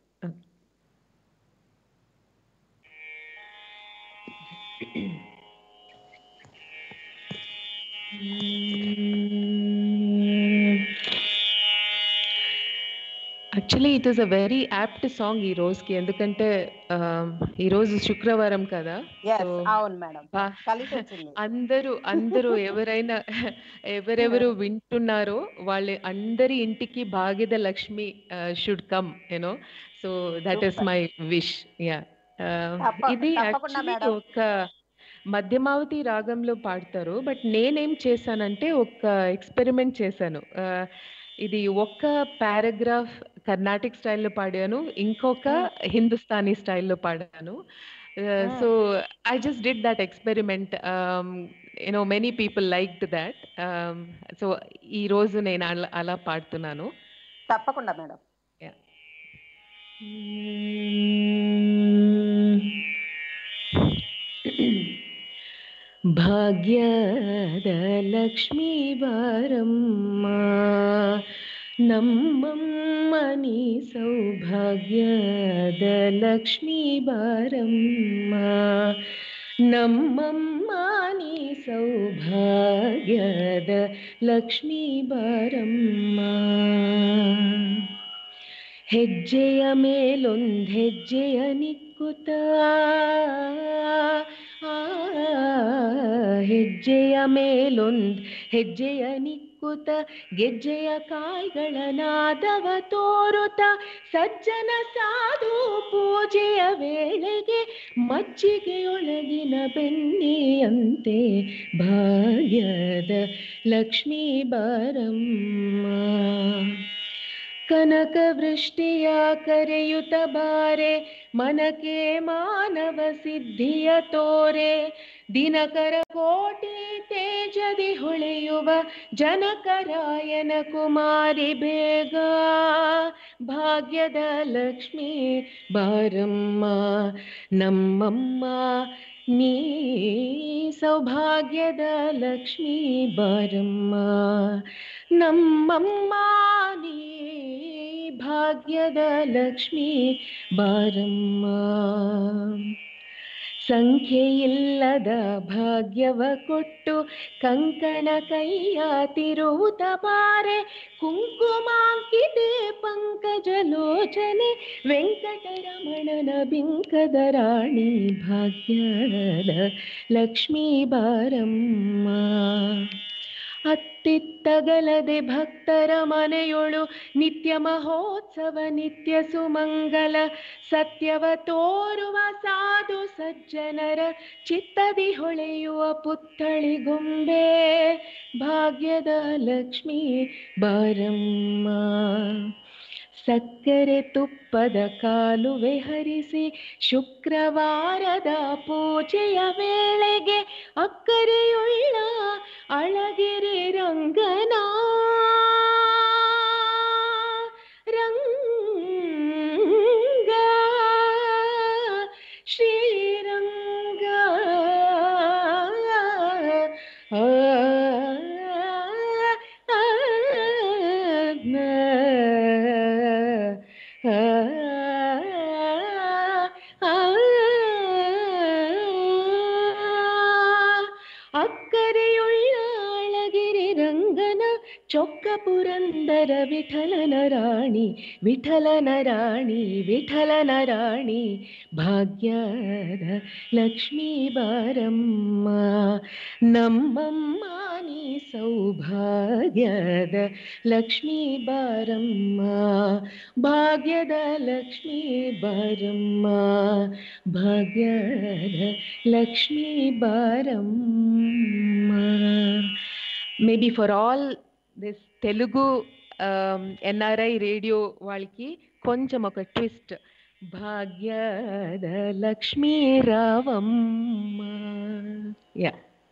actually it is a very apt song ఈ రోజుకి ఎందుకంటే ఆ, ఈ రోజు శుక్రవారం కదా ఎస్ So, అవును మేడం బా కలిసి వచ్చింది అందరూ అందరూ ఎవరైనా ఎవరెవరు వింటున్నారో వాళ్ళ అందరి ఇంటికి Bhagyada Lakshmi should come you know so that is Super. My wish yeah తప్ప- ఇది తప్పకుండా యాక్చువల్లీ మేడం. ఒక మధ్యమావతి రాగంలో పాడతారు బట్ నేనేం చేశానంటే ఒక ఎక్స్పెరిమెంట్ చేశాను ఆ, ఇది ఒక్క పారాగ్రాఫ్ కర్ణాటిక్ స్టైల్లో పాడాను ఇంకొక హిందుస్థానీ స్టైల్లో పాడాను so I just did that experiment you know many people liked that సో ఈ రోజు నేను అలా అలా పాడుతున్నాను తప్పకుండా మేడం భాగ్యద లక్ష్మీ బారమ్మ నమ్మమ్మని సౌభాగ్యద లక్ష్మీ బారమ్మ నమ్మమ్మని సౌభాగ్యద ಲಕ್ಷ್ಮೀ ಬಾರಮ್ಮ ಹೆಜ್ಜೆಯ ಮೇಲೊಂದ್ ಹೆಜ್ಜೆಯ ನಿಕ್ಕುತ್ತ ಆ, ಹೆಜ್ಜೆಯ ಮೇಲೊಂದ್ ಹೆಜ್ಜೆಯ ನಿಕ್ಕುತ್ತ ಗೆಜ್ಜೆಯ ಕಾಲ್ಗಳ ನಾದವ ತೋರುತ್ತ ಸಜ್ಜನ ಸಾಧು ಪೂಜೆಯ ವೇಳೆಗೆ ಮಜ್ಜಿಗೆಯೊಳಗಿನ ಬೆಣ್ಣೆಯಂತೆ ಭಾಗ್ಯದ ಲಕ್ಷ್ಮೀ ಬಾರಮ್ಮ ಕನಕ ವೃಷ್ಟಿಯ ಕರೆಯುತ್ತ ಬಾರೆ ಮನಕೆ ಮಾನವ ಸಿದ್ಧಿಯ ತೋರೆ ದಿನಕರ ಕೋಟಿ ತೇಜದಿ ಹೊಳೆಯುವ ಜನಕರಾಯನ ಕುಮಾರಿ ಬೇಗ ಭಾಗ್ಯದ ಲಕ್ಷ್ಮೀ ಬಾರಮ್ಮ ನಮ್ಮಮ್ಮ ನೀ ಸೌಭಾಗ್ಯದ ಲಕ್ಷ್ಮೀ ಬಾರಮ್ಮ ನಮ್ಮಮ್ಮ ನೀ ಭಾಗ್ಯದ ಲಕ್ಷ್ಮೀ ಬಾರಮ್ಮ ಸಂಖ್ಯೆಯಿಲ್ಲದ ಭಾಗ್ಯವ ಕೊಟ್ಟು ಕಂಕಣ ಕೈಯ ತಿರುವುತ ಬಾರೆ ಕುಂಕುಮಾಂಕಿತೆ ಪಂಕಜಲೋಚನೆ ವೆಂಕಟರಮಣನ ಬಿಂಕದ ರಾಣಿ ಭಾಗ್ಯದ ಲಕ್ಷ್ಮೀ ಬಾರಮ್ಮ ಅತ್ತಿತ್ತಗಲದೆ ಭಕ್ತರ ಮನೆಯೊಳು ನಿತ್ಯ ಮಹೋತ್ಸವ ನಿತ್ಯ ಸುಮಂಗಲ ಸತ್ಯವ ತೋರುವ ಸಾಧು ಸಜ್ಜನರ ಚಿತ್ತದಿ ಹೊಳೆಯುವ ಪುತ್ಥಳಿ ಗೊಂಬೆ ಭಾಗ್ಯದ ಲಕ್ಷ್ಮೀ ಬಾರಮ್ಮ ಸಕ್ಕರೆ ತುಪ್ಪದ ಕಾಲುವೆ ಹರಿಸಿ ಶುಕ್ರವಾರದ ಪೂಜೆಯ ವೇಳೆಗೆ ಅಕ್ಕರೆಯುಳ್ಳ ಅಳಗಿರಿ ರಂಗನ ರಂಗ పురందర విఠలన రాణి విఠలన రాణి విఠలన రాణి భాగ్యద లక్ష్మీ బారమ్మ నమ్మమ్మ నీ సౌభాగ్యದ ಲಕ್ಷ್ಮೀ ಬಾರಮ್ಮ ಭಾಗ್ಯದ ಲಕ್ಷ್ಮೀ ಬಾರಮ್ಮ ಭಾಗ್ಯದ ಲಕ್ಷ್ಮೀ ಬಾರಮ್ಮ maybe for all this Telugu NRI radio వాళ్ళకి కొంచెం ఒక ట్విస్ట్ భాగ్యద లక్ష్మీ రావమ్మ యా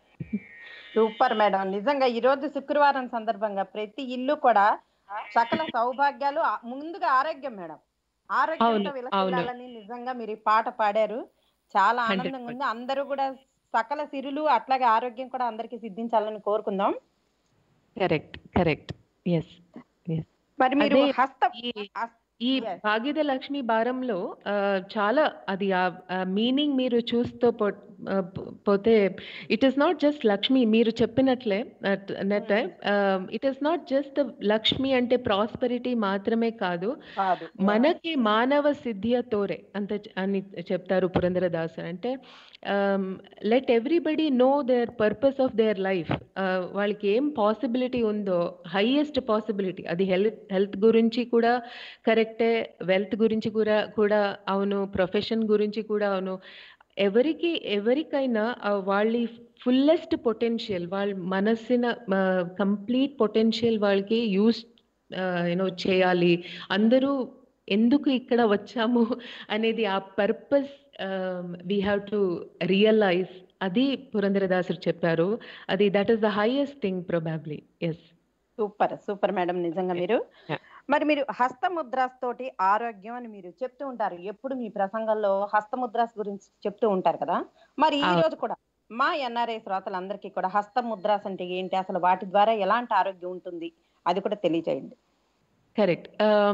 సూపర్ మేడం నిజంగా ఈ రోజు శుక్రవారం సందర్భంగా ప్రతి ఇల్లు కూడా సకల సౌభాగ్యాలు ఆ- ముందుగా ఆరోగ్యం మేడం ఆరోగ్యంతో అవును, విలసిల్లాలని నిజంగా మీరు ఈ పాట పాడారు చాలా 100%. ఆనందంగా ఉంది అందరూ కూడా సకల సిరులు అట్లాగే ఆరోగ్యం కూడా అందరికి సిద్ధించాలని కోరుకుందాం కరెక్ట్ కరెక్ట్ ఎస్ ఎస్ మరి మీరు అదే హస్త ఈ హస్- ఈ Yes. భాగ్యద లక్ష్మి భారంలో ఆ, చాలా అది ఆ మీనింగ్ మీరు చూస్తూ పో- ఆ, పో- పోతే it is not just Lakshmi మీరు చెప్పినట్లే నెట్ it is not just Lakshmi అంటే ప్రాస్పెరిటీ మాత్రమే కాదు కాదు మనకి మానవ సిద్ధియ తోరే అంత చ- అని చెప్తారు పురంధరదాస్ అంటే let everybody know their purpose of their life వాళ్ళకి ఏం పాసిబిలిటీ ఉందో హైయెస్ట్ పాసిబిలిటీ అది హెల్త్ హెల్త్ గురించి కూడా కరెక్టే వెల్త్ గురించి కూడా కూడా అవును ప్రొఫెషన్ గురించి కూడా అవును ఎవరికి ఎవరికైనా ఆ వాళ్ళ ఫుల్లెస్ట్ పొటెన్షియల్ వాళ్ళ మనస్సిన కంప్లీట్ పొటెన్షియల్ వాళ్ళకి యూస్ యూనో చేయాలి అందరూ ఎందుకు ఇక్కడ వచ్చాము అనేది ఆ purpose we have to realise అది పురంధరదాసుడు చెప్పారు అది that is the highest thing probably yes super super madam నిజంగా మీరు Yeah. మరి మీరు హస్తముద్రాస్ తోటి ఆరోగ్యం అని మీరు చెప్తూ ఉంటారు ఎప్పుడు మీ ప్రసంగంలో హస్తముద్రాస్ గురించి చెప్తూ ఉంటారు కదా మరి ఈ అవును. రోజు కూడా మా ఎన్ఆర్ఐ శ్రోతలందరికీ కూడా హస్తముద్రాస్ అంటే ఏంటి అసలు వాటి ద్వారా ఎలాంటి ఆరోగ్యం ఉంటుంది అది కూడా తెలియజేయండి కరెక్ట్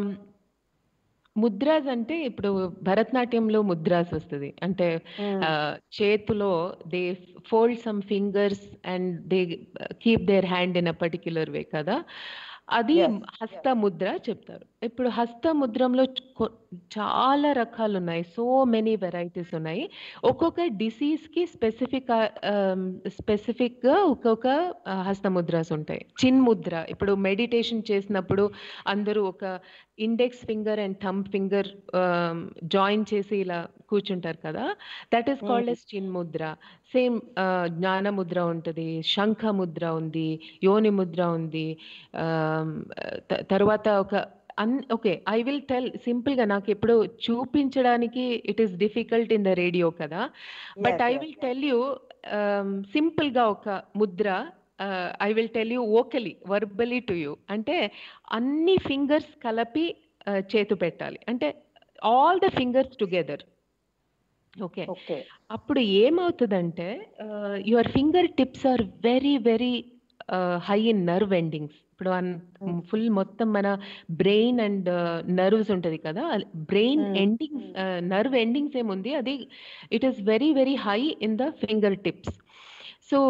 ముద్రాస్ అంటే ఇప్పుడు భరతనాట్యంలో ముద్రాస్ వస్తుంది అంటే ఆ, చేతిలో they fold some fingers and they keep their hand in a particular way కదా అది Yes, హస్త ముద్ర చెప్తారు ఇప్పుడు హస్త ముద్రంలో కొ- చాలా రకాలు ఉన్నాయి సో మెనీ వెరైటీస్ ఉన్నాయి ఒక్కొక్క డిసీజ్ కి స్పెసిఫిక్ స్పెసిఫిక్ గా ఒక్కొక్క ఆ, హస్త ముద్రాస్ ఉంటాయి చిన్ ముద్ర ఇప్పుడు మెడిటేషన్ చేసినప్పుడు అందరూ ఒక index finger and thumb finger join చేసి ఇలా కూర్చుంటారు కదా దట్ ఈస్ కాల్డ్ ఎస్ చిన్ ముద్ర సేమ్ జ్ఞాన ముద్ర ఉంటుంది శంఖ ముద్ర ఉంది యోని ముద్ర ఉంది ఆమ్, త- తర్వాత ఒక అన్ okay I will tell simple గా నాకు ఎప్పుడు చూపించడానికి it is difficult in the radio కదా but Yes, I yes, will tell you simple గా ఒక ముద్ర I will tell you orally verbally to you అంటే అన్ని ఫింగర్స్ కలిపి uh, చేతు పెట్టాలి అంటే all the fingers together okay okay అప్పుడు ఏమవుతుందంటే your finger tips are very very high in nerve endings ఇప్పుడు ఫుల్ మొత్తం మన బ్రెయిన్ అండ్ నర్వ్స్ ఉంటుంది కదా brain Mm. Endings nerve endings ఏముంది అది it is very very high in the finger tips so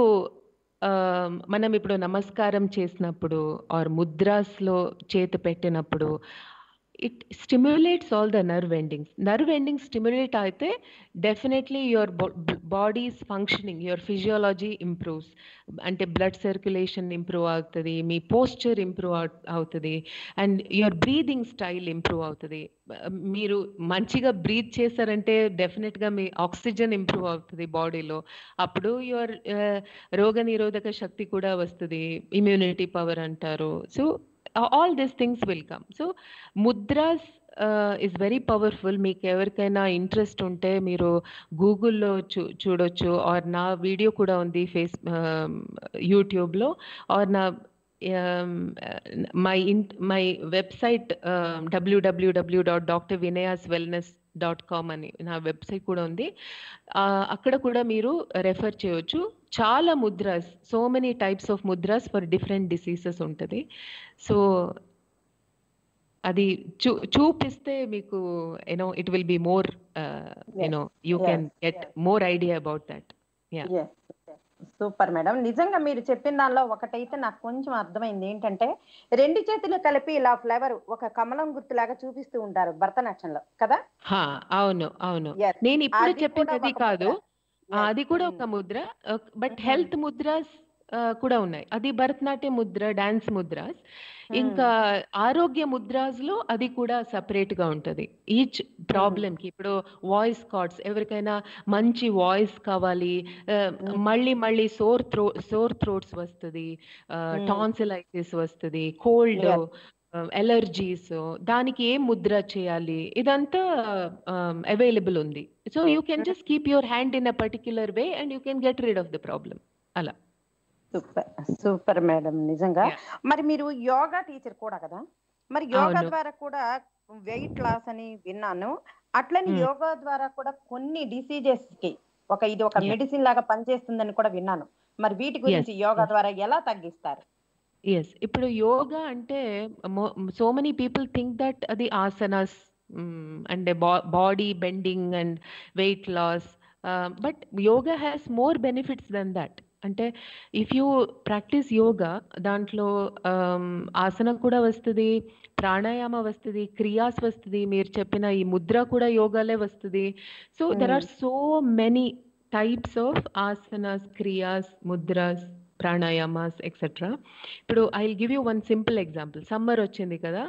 మనం ఇప్పుడు నమస్కారం చేసినప్పుడు ఆర్ ముద్రాస్లో చేతి పెట్టినప్పుడు it stimulates all the nerve endings nerve endings stimulate అయితే definitely your body's functioning your physiology improves అంటే బ్లడ్ సర్క్యులేషన్ ఇంప్రూవ్ అవుతుంది మీ పోస్చర్ ఇంప్రూవ్ అవుతుంది and your breathing style improve అవుతుంది మీరు మంచిగా బ్రీత్ చేశారంటే డెఫినెట్గా మీ ఆక్సిజన్ ఇంప్రూవ్ అవుతుంది బాడీలో అప్పుడు యువర్ రోగ నిరోధక శక్తి కూడా వస్తుంది ఇమ్యూనిటీ పవర్ అంటారు so all these things will come so mudras is very powerful మీకు ఎవరికైనా ఇంట్రెస్ట్ ఉంటే మీరు గూగుల్లో చూ చూడొచ్చు ఆర్ నా వీడియో కూడా ఉంది ఫేస్ యూట్యూబ్లో ఆర్ నా my in my website WWW dot doctor Vinaya's wellness dot com అని నా వెబ్సైట్ కూడా ఉంది ఆ, అక్కడ కూడా మీరు రెఫర్ చేయొచ్చు చాలా mudras so many types of mudras for different diseases ఉంటుంది సో అది చూ చూపిస్తే మీకు you know it will be more you know you yes, can get more idea about that Yeah. Yes. Super madam నిజంగా మీరు చెప్పిన దానిలో ఒకటైతే నాకు కొంచెం అర్థమైంది ఏంటంటే రెండు చేతులు కలిపి ఇలా ఫ్లేవర్ ఒక కమలం గుర్తులాగా చూపిస్తూ ఉంటారు భరతనాట్యంలో కదా హా, అవును అవును Yes. నేను ఇప్పుడు అది చెప్పింది కూడా అది ఒక కాదు ముద్ర. ఆ, Yes. అది కూడా Mm. ఒక ముద్ర బట్ Mhm. హెల్త్ ముద్రాస్ ఆ, కూడా ఉన్నాయి అది భరతనాట్య ముద్ర డాన్స్ ముద్రాస్ ఇంకా ఆరోగ్య ముద్రాస్ లో అది కూడా సపరేట్ గా ఉంటది ఈచ్ ప్రాబ్లమ్ కి ఇప్పుడు వాయిస్ కార్డ్స్ ఎవరికైనా మంచి వాయిస్ కావాలి ఆ, మళ్ళీ మళ్ళీ సోర్ త్రో సోర్ థ్రోట్స్ వస్తుంది Mm. టాన్సిలైటిస్ వస్తుంది కోల్డ్ Yes. ఎలర్జీస్ దానికి ఏం ముద్ర చేయాలి ఇదంతా అవైలబుల్ ఉంది so you can just keep your hand in a particular way and you can get rid of the problem అలా సూపర్ సూపర్ మేడం నిజంగా Yeah. మరి మీరు యోగా టీచర్ కూడా కదా మరి యోగా అవును. ద్వారా కూడా వెయిట్ లాస్ అని విన్నాను అట్లని Hmm. యోగా ద్వారా కూడా కొన్ని డిసీజెస్ కి ఒక ఇది ఒక Yeah. మెడిసిన్ లాగా పనిచేస్తుందని కూడా విన్నాను మరి వీటి గురించి యోగా yes. ద్వారా ఎలా తగ్గిస్తారు ఎస్ ఇప్పుడు యోగా అంటే so many people think that అది asanas and body bending and weight loss but yoga has more benefits then that అంటే ఇఫ్ యూ ప్రాక్టీస్ యోగా దాంట్లో um, ఆసనం కూడా వస్తుంది ప్రాణాయామ వస్తుంది క్రియాస్ వస్తుంది మీరు చెప్పిన ఈ ముద్ర కూడా యోగాలే వస్తుంది so there are so many types of asanas kriyas mudras pranayamas etcetera ఇప్పుడు I give you one simple example summer వచ్చింది కదా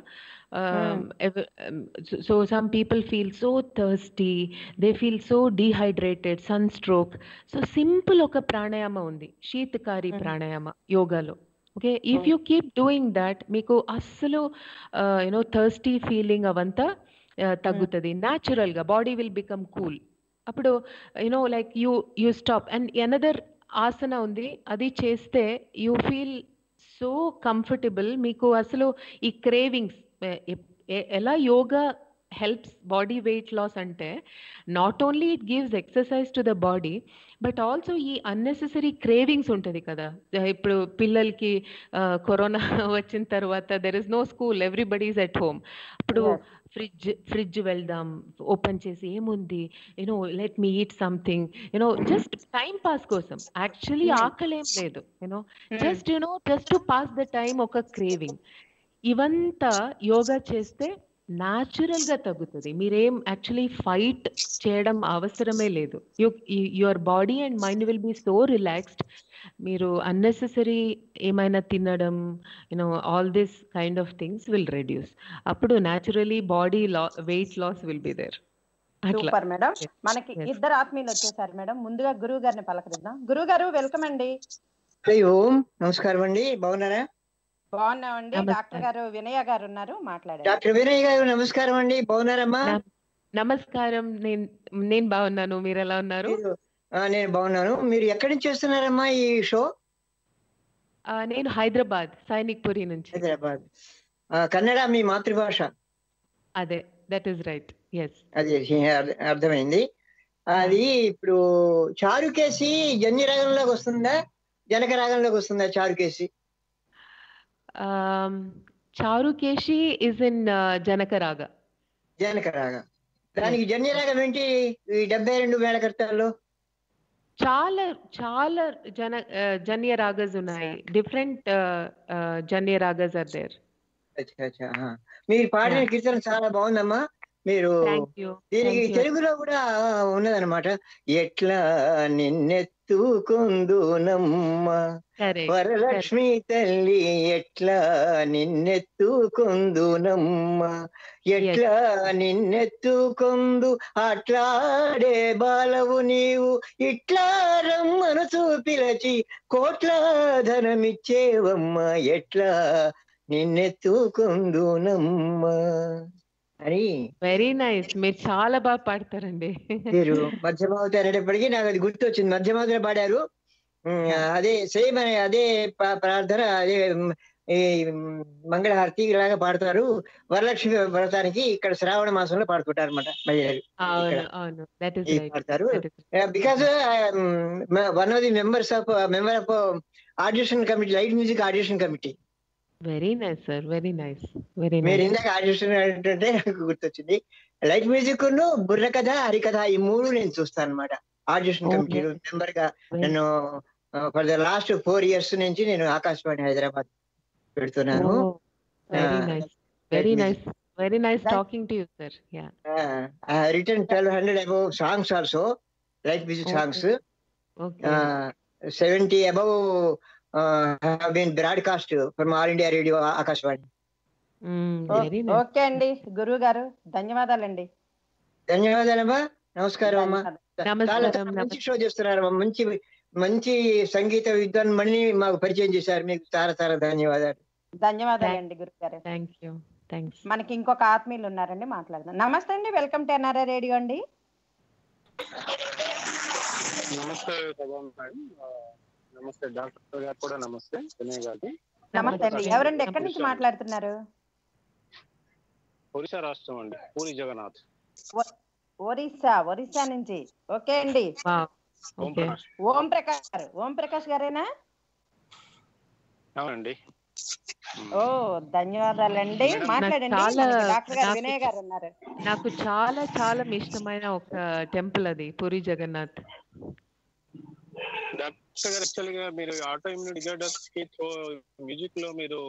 so some people feel so thirsty they feel so dehydrated sun stroke so simple ఒక ప్రాణాయామ ఉంది శీతకారి Mhm. ప్రాణాయామ యోగాలో okay if Mm. You keep doing that మీకు అస్సలు యూనో థర్స్టీ ఫీలింగ్ అవంతా uh, తగ్గుతుంది న్యాచురల్ గా బాడీ విల్ బికమ్ కూల్ అప్పుడు you know like you you stop and another ఆసన ఉంది అది చేస్తే యూ ఫీల్ సో కంఫర్టబుల్ మీకు అసలు ఈ క్రేవింగ్స్ ఎలా yoga helps body weight loss అంటే not only it gives exercise to the body but also ఈ అన్నెసెసరీ క్రేవింగ్స్ ఉంటుంది కదా ఇప్పుడు పిల్లలకి కరోనా వచ్చిన తర్వాత there is no school everybody is at home ఇప్పుడు Yes. ఫ్రిడ్జ్ ఫ్రిడ్జ్ వెళ్దాం ఓపెన్ చేసి ఏముంది you know let me eat something you know just time pass కోసం యాక్చువల్లీ Hmm. ఆకలేం లేదు you know just you know just to pass the time ఒక craving ఇవంతా yoga చేస్తే న్యాచురల్ గా తగ్గుతుంది మీరేం యాక్చువల్లీ ఫైట్ చేయడం అవసరమే లేదు your body and mind will be so relaxed మీరు అన్నెసెసరీ ఏమైనా తినడం you know all this kind of things will reduce అప్పుడు న్యాచురలీ బాడీ లా weight loss will be there అట్లా సూపర్ మేడం Yes. మనకి Yes. ఇద్దరు ఆత్మీయులు వచ్చేసారు మేడం ముందుగా గురువు గారిని పలకరిద్దాం గురువు గారు వెల్కమ్ అండి హరి ఓం నమస్కారం అండి బాగున్నారా బాగున్నామండి నమస్కారం. డాక్టర్ గారు వినయ గారు ఉన్నారు మాట్లాడారు డాక్టర్ వినయ్ గారు నమస్కారం అండి బాగున్నారమ్మా నమ- నమస్కారం నేను నేను బాగున్నాను మీరు ఎలా ఉన్నారు మీరు- ఆ, నేను బాగున్నాను మీరు ఎక్కడి నుంచి చేస్తున్నారమ్మా ఈ షో ఆ, నేను హైదరాబాద్ సైనిక్ పురి నుంచి హైదరాబాద్ ఆ, కన్నడ మీ మాతృభాష అదే దట్ ఈస్ రైట్ ఎస్ అది అర్థ- అర్థమైంది అది ఇప్పుడు చారుకేసి జన్య రాగంలోకి వస్తుందా జనక రాగంలోకి వస్తుందా చారుకేసి చారుకేశి ఇస్ ఇన్ జనకరాగ జనక రాగం దానికి జన్య రాగం ఏంటి ఈ డెబ్బై రెండు మేళకర్తాల్లో చాలా చాలా జన ఆ, జన్య రాగస్ ఉన్నాయి different janya ragas are there అచ్చా, అచ్చా, ఆ. మీరు పాడిన Yeah. కీర్తన చాలా బాగుందమ్మా మీరు థ్యాంక్ యూ దీనికి తెలుగులో కూడా ఉన్నదన్నమాట ఎట్లా నిన్నెత్తుకుందునమ్మ కరెక్ట్ వరలక్ష్మి తల్లి ఎట్లా నిన్నెత్తుకుందునమ్మ ఎట్లా నిన్నెత్తుకుందు అట్లాడే బాలవు నీవు ఇట్లా రమ్మను చూపిలచి కోట్ల ధనమిచ్చేవమ్మ ఎట్లా నిన్నెత్తుకుందునమ్మ అని వెరీ నైస్ మీరు చాలా బాగా పాడతారండి మీరు మధ్యమావతి అనేటప్పటికీ నాకు అది గుర్తొచ్చింది మధ్యమావతిలో పాడారు ఉమ్, అదే సేమ్ అదే ప- ప్రార్థన అదే ఉమ్, ఈ ఉమ్, మంగళహారతి ఇలాగా పాడతారు వరలక్ష్మి వ్రతానికి ఇక్కడ శ్రావణ మాసంలో పాడుకుంటారు అనమాట మహిళలు అవును అవును దట్ ఈస్ ఈ రైట్ పాడతారు because one of the members of member of audition committee light music audition committee very nice sir very nice very మీరు నైస్ ఇందాక ఆడిషన్ అంటే నాకు గుర్తొచ్చింది లైట్ మ్యూజిక్ ను బుర్ర కథ హరికథ ఈ మూడు నేను చూస్తాను అనమాట ఆడిషన్ Okay. కమిటీలో మెంబర్ గా నన్ను for the last four years నుంచి నేను ఆకాశవాణి హైదరాబాద్ పెడుతున్నాను very Ah, nice very music. Nice very nice That- talking to you sir yeah written twelve hundred above songs also light music songs okay seventy above been broadcast from All India Radio Akashvani very nice okay అండి గురువు గారు ధన్యవాదాలండి ధన్యవాదాలమ్మా నమస్కారం అమ్మా ధన్యవాదాలు. చాలా నమస్కారం చాలా మంచి నమస్- షో చేస్తున్నారమ్మా మంచి మంచి సంగీత విద్వాన్ మణిని మాకు పరిచయం చేశారు మీకు చాలా చాలా ధన్యవాదాలు ధన్యవాదాలండి గురువు గారు థ్యాంక్ యూ థ్యాంక్స్ మనకి ఇంకొక ఆత్మీయులు ఉన్నారండి మాట్లాడదాం నమస్తే అండి వెల్కమ్ టు ఎన్ఆర్ఐ రేడియో అండి నమస్తే సభా మేడం ఆ, నమస్తే డాక్టర్ గారు కూడా నమస్తే వినయ్ గారికి నమస్తే అండి ఎవరండి ఎక్కడి నుంచి మాట్లాడుతున్నారు ఒరిస్సా రాష్ట్రం అండి పూరి జగన్నాథ్ ఒరిస్సా ఒరిస్సా నుంచి ఓకే అండి ఓం ఓకే ప్రకాష్ ఓం ప్రకాష్ గారు ఓం ప్రకాష్ గారేనా అవునండి ఓ ధన్యవాదాలండి మేడం, మాట్లాడండి నాకు చాలా- మనకి డాక్టర్ గారు నాకు- వినయ్ గారు ఉన్నారు నాకు చాలా చాలా ఇష్టమైన ఒక టెంపుల్ అది పూరి జగన్నాథ్ డాక్టర్ గారు యాక్చువల్ గా మీరు ఆటో ఇమ్యూన్ డిజార్డర్స్ కి మ్యూజిక్ లో మీరు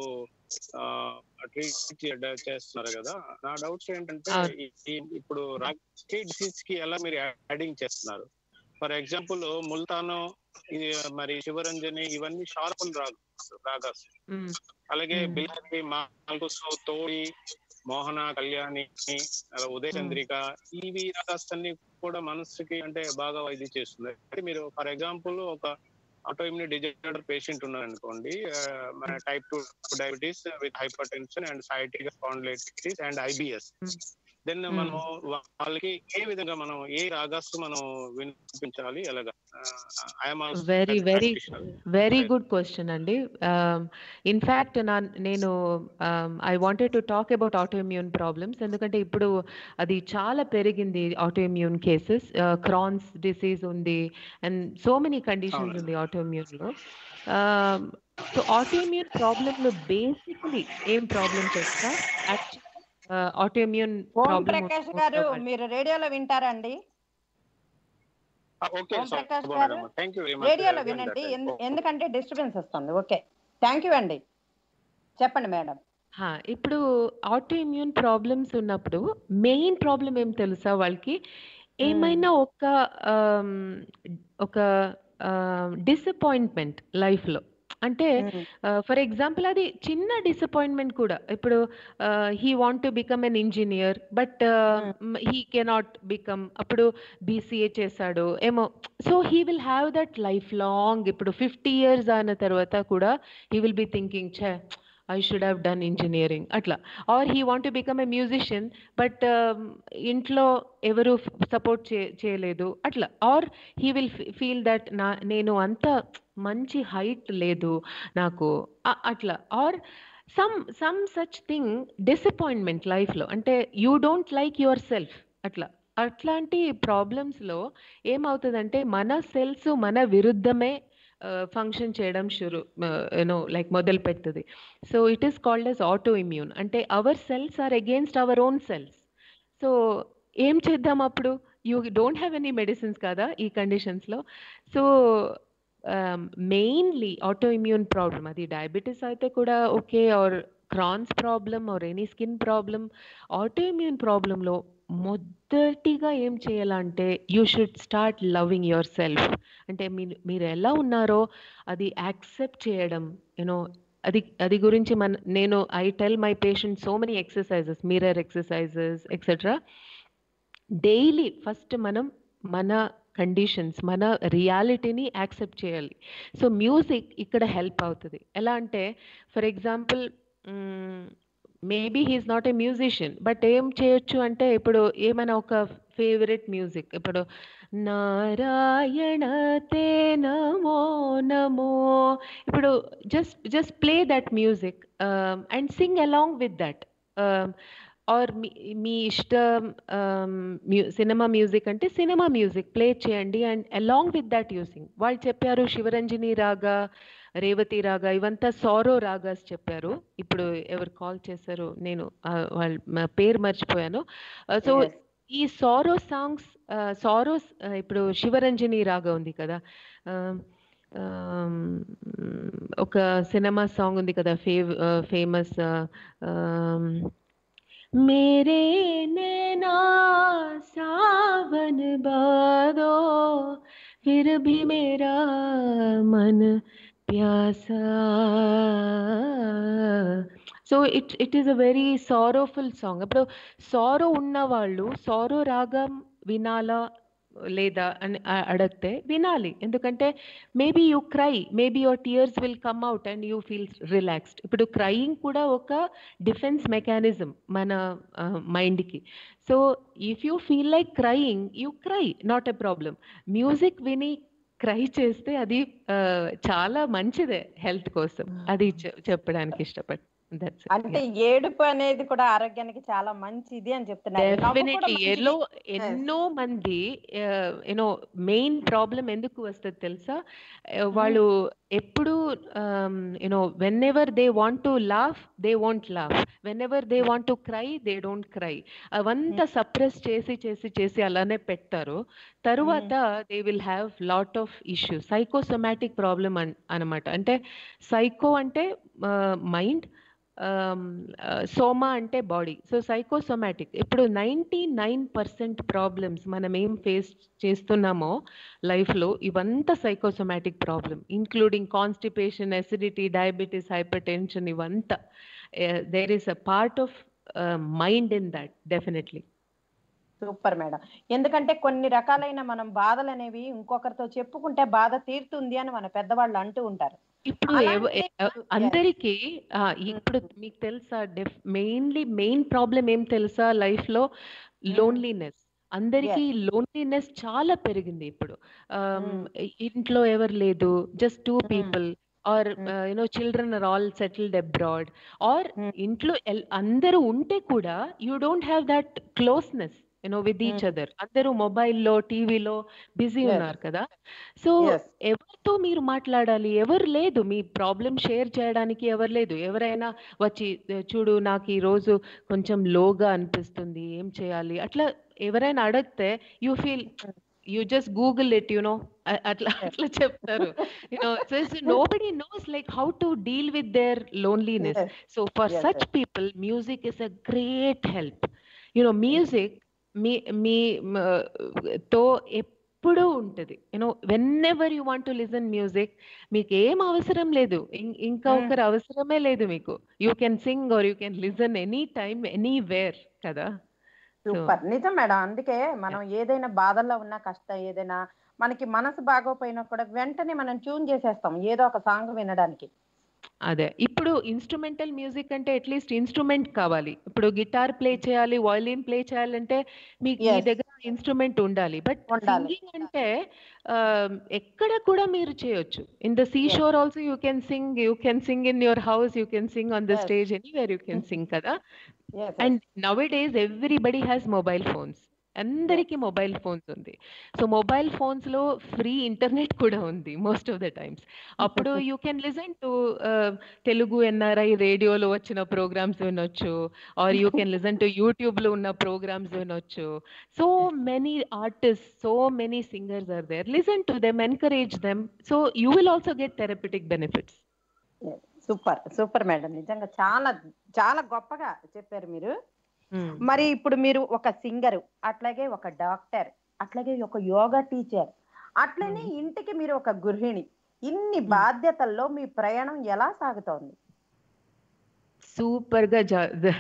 ట్రీట్ చేస్తున్నారు కదా నా డౌట్స్ ఏంటంటే అవును. ఈ- ఈ- ఇప్పుడు రాకెట్ డిసీజ్ కి ఎలా మీరు యాడింగ్ చేస్తున్నారు ఫర్ ఎగ్జాంపుల్ ముల్తాను ఇది మరి శివరంజని ఇవన్నీ షార్పుల్ రాగ్ రాగాస్ మ్మ్. అలాగే మ్మ్. బిల్లారి మాల్గుసు తోడి మోహన కళ్యాణి అలా ఉదయ చంద్రిక ఇవి రాగాలన్నీ కూడా మనసుకి అంటే బాగా ఇది చేస్తుంది అంటే మీరు ఫర్ ఎగ్జాంపుల్ ఒక ఆటోఇమ్యూన్ డిజార్డర్ పేషెంట్ ఉన్నారనుకోండి ఆ, మన type two diabetes with hypertension and sciatic spondylitis and IBS then Hmm. మనం వాళ్ళకి ఏ విధంగా మనం ఏ రాగాస్ మనం వినిపించాలి ఎలాగా I'm very very very good question అండి ఇన్ఫ్యాక్ట్ నా నేను I wanted to talk about autoimmune problems ఎందుకంటే ఇప్పుడు అది చాలా పెరిగింది ఆటోఇమ్యూన్ కేసెస్ క్రాన్స్ డిసీజ్ ఉంది అండ్ సో మెనీ కండిషన్స్ అవును. ఉంది ఆటోఇమ్యూన్లో సో ఆటోఇమ్యూన్ ప్రాబ్లమ్లో బేసిక్లీ ఏం ప్రాబ్లమ్స్ వస్తా actual autoimmune Om problem Prakash గారు మీరు రేడియోలో వింటారండి ఓకే ఓం ప్రకాష్ మేడం గారు, థ్యాంక్ యూ వెరీ మచ్ రేడియోలో వినండి ఎందు- ఎందుకంటే డిస్టర్బెన్స్ వస్తుంది ఓకే థ్యాంక్ యూ అండి చెప్పండి మేడం హా, ఇప్పుడు ఆటో ఇమ్యూన్ ప్రాబ్లమ్స్ ఉన్నప్పుడు మెయిన్ ప్రాబ్లం ఏం తెలుసా వాళ్ళకి ఏమైనా ఒక ఆమ్, ఒక డిసప్పాయింట్మెంట్ లైఫ్లో అంటే ఫర్ ఎగ్జాంపుల్ అది చిన్న డిసప్పాయింట్మెంట్ కూడా ఇప్పుడు he want to become an engineer but he cannot become అప్పుడు బీసీఏ చేశాడు ఏమో so he will have that life long ఇప్పుడు ఫిఫ్టీ ఇయర్స్ అయిన తర్వాత కూడా హీ విల్ బి థింకింగ్ ఛే I should have done engineering అట్లా or he want to become a musician but ఇంట్లో ఎవరు సపోర్ట్ చే చేయలేదు అట్లా or he will feel that నా నేను అంత మంచి హైట్ లేదు నాకు అ- అట్లా are some some such thing disappointment లైఫ్లో అంటే you don't like yourself అట్లా అట్లాంటి ప్రాబ్లమ్స్లో ఏమవుతుందంటే మన సెల్స్ మన విరుద్ధమే ఫంక్షన్ చేయడం షురు యూనో లైక్ మొదలు పెడుతుంది so it is called as auto immune అంటే our cells are against our own cells so ఏం చేద్దాం అప్పుడు you don't have any medicines కదా ఈ కండిషన్స్లో so mainly auto immune problem అది డయాబెటీస్ అయితే కూడా okay or Crohn's problem or any skin problem auto immune ప్రాబ్లంలో మొదటిగా ఏం చేయాలంటే you should start loving yourself అంటే మీరు మీరు ఎలా ఉన్నారో అది యాక్సెప్ట్ చేయడం యూనో అది అది గురించి మన నేను I tell my patient so many exercises mirror exercises etcetera daily first మనం మన కండిషన్స్ మన రియాలిటీని యాక్సెప్ట్ చేయాలి సో మ్యూజిక్ ఇక్కడ హెల్ప్ అవుతుంది ఎలా అంటే for example maybe he's not a musician but ఏం చేయొచ్చు అంటే ఇప్పుడు ఏమైనా ఒక ఫేవరెట్ మ్యూజిక్ ఇప్పుడు నారాయణ తే నమో నమో ఇప్పుడు just just play that music and sing along with that or మీ మీ ఇష్టం సినిమా మ్యూజిక్ అంటే సినిమా మ్యూజిక్ ప్లే చేయండి and along with that using వాళ్ళు చెప్పారు శివరంజని రాగా రేవతి రాగా ఇవంతా సారో రాగాస్ చెప్పారు ఇప్పుడు ఎవరు కాల్ చేశారు నేను ఆ, వాళ్ళ మా పేరు మర్చిపోయాను సో Yes. ఈ సారో సాంగ్స్ సారోస్ ఇప్పుడు శివరంజని రాగా ఉంది కదా ఒక సినిమా సాంగ్ ఉంది కదా ఫేవ్ ఫేమస్ मेरे नैना सावन बादो फिर भी मेरा मन प्यासा so it it is a very sorrowful song ఇప్పుడు సారో ఉన్న వాళ్ళు సారో రాగం వినాలా లేదా అని అ- అడిగితే వినాలి ఎందుకంటే maybe you cry maybe your tears will come out and you feel relaxed ఇప్పుడు క్రయింగ్ కూడా ఒక డిఫెన్స్ మెకానిజం మన మైండ్కి so if you feel like crying you cry not a problem music విని క్రై చేస్తే అది ఆ, చాలా మంచిదే హెల్త్ కోసం అది చె- చెప్పడానికి ఇష్టపడ్ దట్స్ అంటే ఏడుపు అనేది కూడా ఆరోగ్యానికి చాలా మంచిది అని చెప్తున్నారు నవ్వు కూడా డెఫినెట్లీ మంచిది. ఎల్లో ఎన్నో మంది యూనో మెయిన్ ప్రాబ్లం ఎందుకు వస్తుంది తెలుసా Uh, వాళ్ళు ఎప్పుడు you know whenever they want to laugh they want laugh whenever they want to cry they don't cry అవంతా సప్రెస్ చేసి చేసి చేసి అలానే పెడతారు తరువాత they will have lot of issues psychosomatic problem అనమాట అంటే సైకో అంటే మైండ్ సోమా అంటే బాడీ సో సైకోసొమాటిక్ ఇప్పుడు నైంటీ నైన్ పర్సెంట్ ప్రాబ్లమ్స్ మనం ఏం ఫేస్ చేస్తున్నామో లైఫ్లో ఇవంతా psychosomatic problem including constipation acidity diabetes hypertension ఇవంతా there is a part of mind in that definitely super madam ఎందుకంటే కొన్ని రకాలైన మనం బాధలు అనేవి ఇంకొకరితో చెప్పుకుంటే బాధ తీరుతుంది అని మన పెద్దవాళ్ళు అంటూ ఉంటారు ఇప్పుడు ఎవ- అలాంటి- ఎ- అందరికీ ఆ, ఇప్పుడు మీకు తెలుసా డెఫ్ మెయిన్లీ మెయిన్ ప్రాబ్లం ఏం తెలుసా లైఫ్ లో లోన్లీనెస్ అందరికీ లోన్లీనెస్ చాలా పెరిగింది ఇప్పుడు ఆమ్, ఇంట్లో ఎవరు లేదు just two people or you know children are all settled abroad or ఇంట్లో ఎల్- అందరూ ఉంటే కూడా you don't have that closeness you know with each other అందరూ మొబైల్లో టీవీలో బిజీ Yes. ఉన్నారు కదా సో Yes. ఎవరితో మీరు మాట్లాడాలి ఎవరు లేదు మీ ప్రాబ్లం షేర్ చేయడానికి ఎవరు లేదు ఎవరైనా వచ్చి "ఏ, చూడు నాకు ఈ రోజు కొంచెం లోగా అనిపిస్తుంది ఏం చేయాలి అట్లా ఎవరైనా అడిగితే you feel you just Google it you know అట్లా అట్లా చెప్తారు you know nobody knows like how to deal with their loneliness Yes. So for Yes, such yes. People music is a great help you know music మీ మీ మ, తో ఎప్పుడూ ఉంటుంది you know whenever you want to listen music మీకు ఏం అవసరం లేదు ఇం- ఇంకా ఒకరు అవసరమే లేదు మీకు you can sing or you can listen any time anywhere కదా సో సూపర్ నిజం మేడం అందుకే మనం ఏదైనా బాధల్లో ఉన్నా కష్టం ఏదైనా మనకి మనసు బాగోపోయినా కూడా వెంటనే మనం ట్యూన్ చేసేస్తాం ఏదో ఒక సాంగ్ వినడానికి అదే ఇప్పుడు ఇన్స్ట్రుమెంటల్ మ్యూజిక్ అంటే అట్లీస్ట్ ఇన్స్ట్రుమెంట్ కావాలి ఇప్పుడు గిటార్ ప్లే చేయాలి వయలిన్ ప్లే చేయాలంటే మీకు మీ Yes. దగ్గర ఇన్స్ట్రుమెంట్ ఉండాలి బట్ ఉండాలి. సింగింగ్ అంటే ఆ, ఎక్కడ కూడా మీరు చేయొచ్చు in the sea shore also you can sing you can sing in your house you can sing on the Yes. Stage anywhere you can sing కదా Yes, yes. And nowadays everybody has mobile phones అందరికీ mobile phones ఉంది so mobile phones లో free internet కూడా ఉంది most of the times అప్పుడు you can listen to Telugu NRI రేడియోలో వచ్చిన programmes వినొచ్చు or you can listen to YouTube లో ఉన్న ప్రోగ్రామ్స్ వినొచ్చు so many artist so many singers are there listen to them encourage them so you will also get therapeutic benefits super super madam నిజంగా చాలా చాలా గొప్పగా చెప్పారు మీరు మరి ఇప్పుడు మీరు ఒక సింగర్ అట్లాగే ఒక డాక్టర్ అట్లాగే ఒక యోగా టీచర్ అట్లనే ఇంటికి మీరు ఒక గృహిణి ఇన్ని బాధ్యతల్లో మీ ప్రయాణం ఎలా సాగుతోంది సూపర్ గా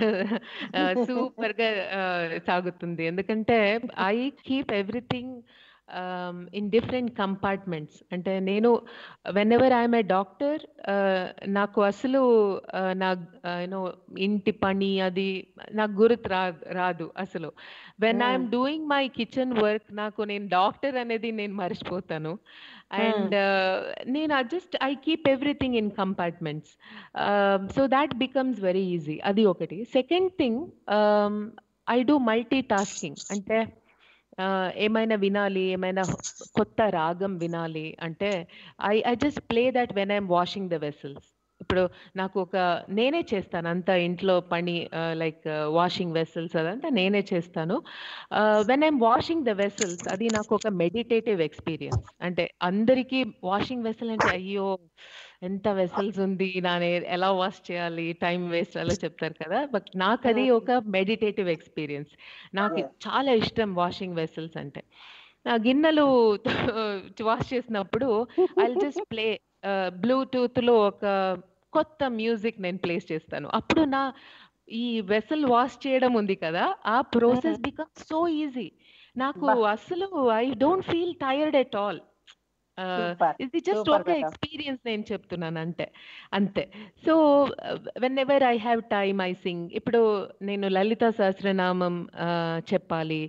సూపర్ గా ఆ, సాగుతుంది ఎందుకంటే I keep everything in different compartments అంటే నేను whenever I'm a doctor నాకు అసలు ఆ, నా యూనో ఇంటి పని అది నాకు గుర్తు రా రాదు అసలు when I'm doing my kitchen work నాకు నేను డాక్టర్ అనేది నేను మర్చిపోతాను అండ్ నేను just I keep everything in compartments so that becomes very easy అది ఒకటి second thing I do multitasking అంటే uh, ఏమైనా వినాలి ఏమైనా కొత్త రాగం వినాలి అంటే I I just play that when I'm washing the vessels ఇప్పుడు నాకు ఒక నేనే చేస్తాను అంతా ఇంట్లో పని లైక్ వాషింగ్ వెసల్స్ అదంతా నేనే చేస్తాను when I'm washing the vessels అది నాకు ఒక మెడిటేటివ్ ఎక్స్పీరియన్స్ అంటే అందరికీ వాషింగ్ వెసల్ అంటే అయ్యో ఎంత వెసల్స్ ఉంది నానే ఎలా వాష్ చేయాలి టైం వేస్ట్ అలా చెప్తారు కదా బట్ నాకు అది ఒక మెడిటేటివ్ ఎక్స్పీరియన్స్ నాకు చాలా ఇష్టం వాషింగ్ వెసల్స్ అంటే ఆ గిన్నెలు వాష్ చేసినప్పుడు ఐ జస్ట్ ప్లే బ్లూటూత్ లో ఒక కొత్త మ్యూజిక్ నేను ప్లేస్ చేస్తాను అప్పుడు నా ఈ వెసల్ వాష్ చేయడం ఉంది కదా ఆ ప్రాసెస్ బికమ్ సో ఈజీ నాకు అసలు I don't feel tired at all ఇది జస్ట్ ఒక ఎక్స్పీరియన్స్ నేను చెప్తున్నాను అంటే అంతే so whenever I have time I sing ఇప్పుడు నేను లలిత సహస్రనామం చెప్పాలి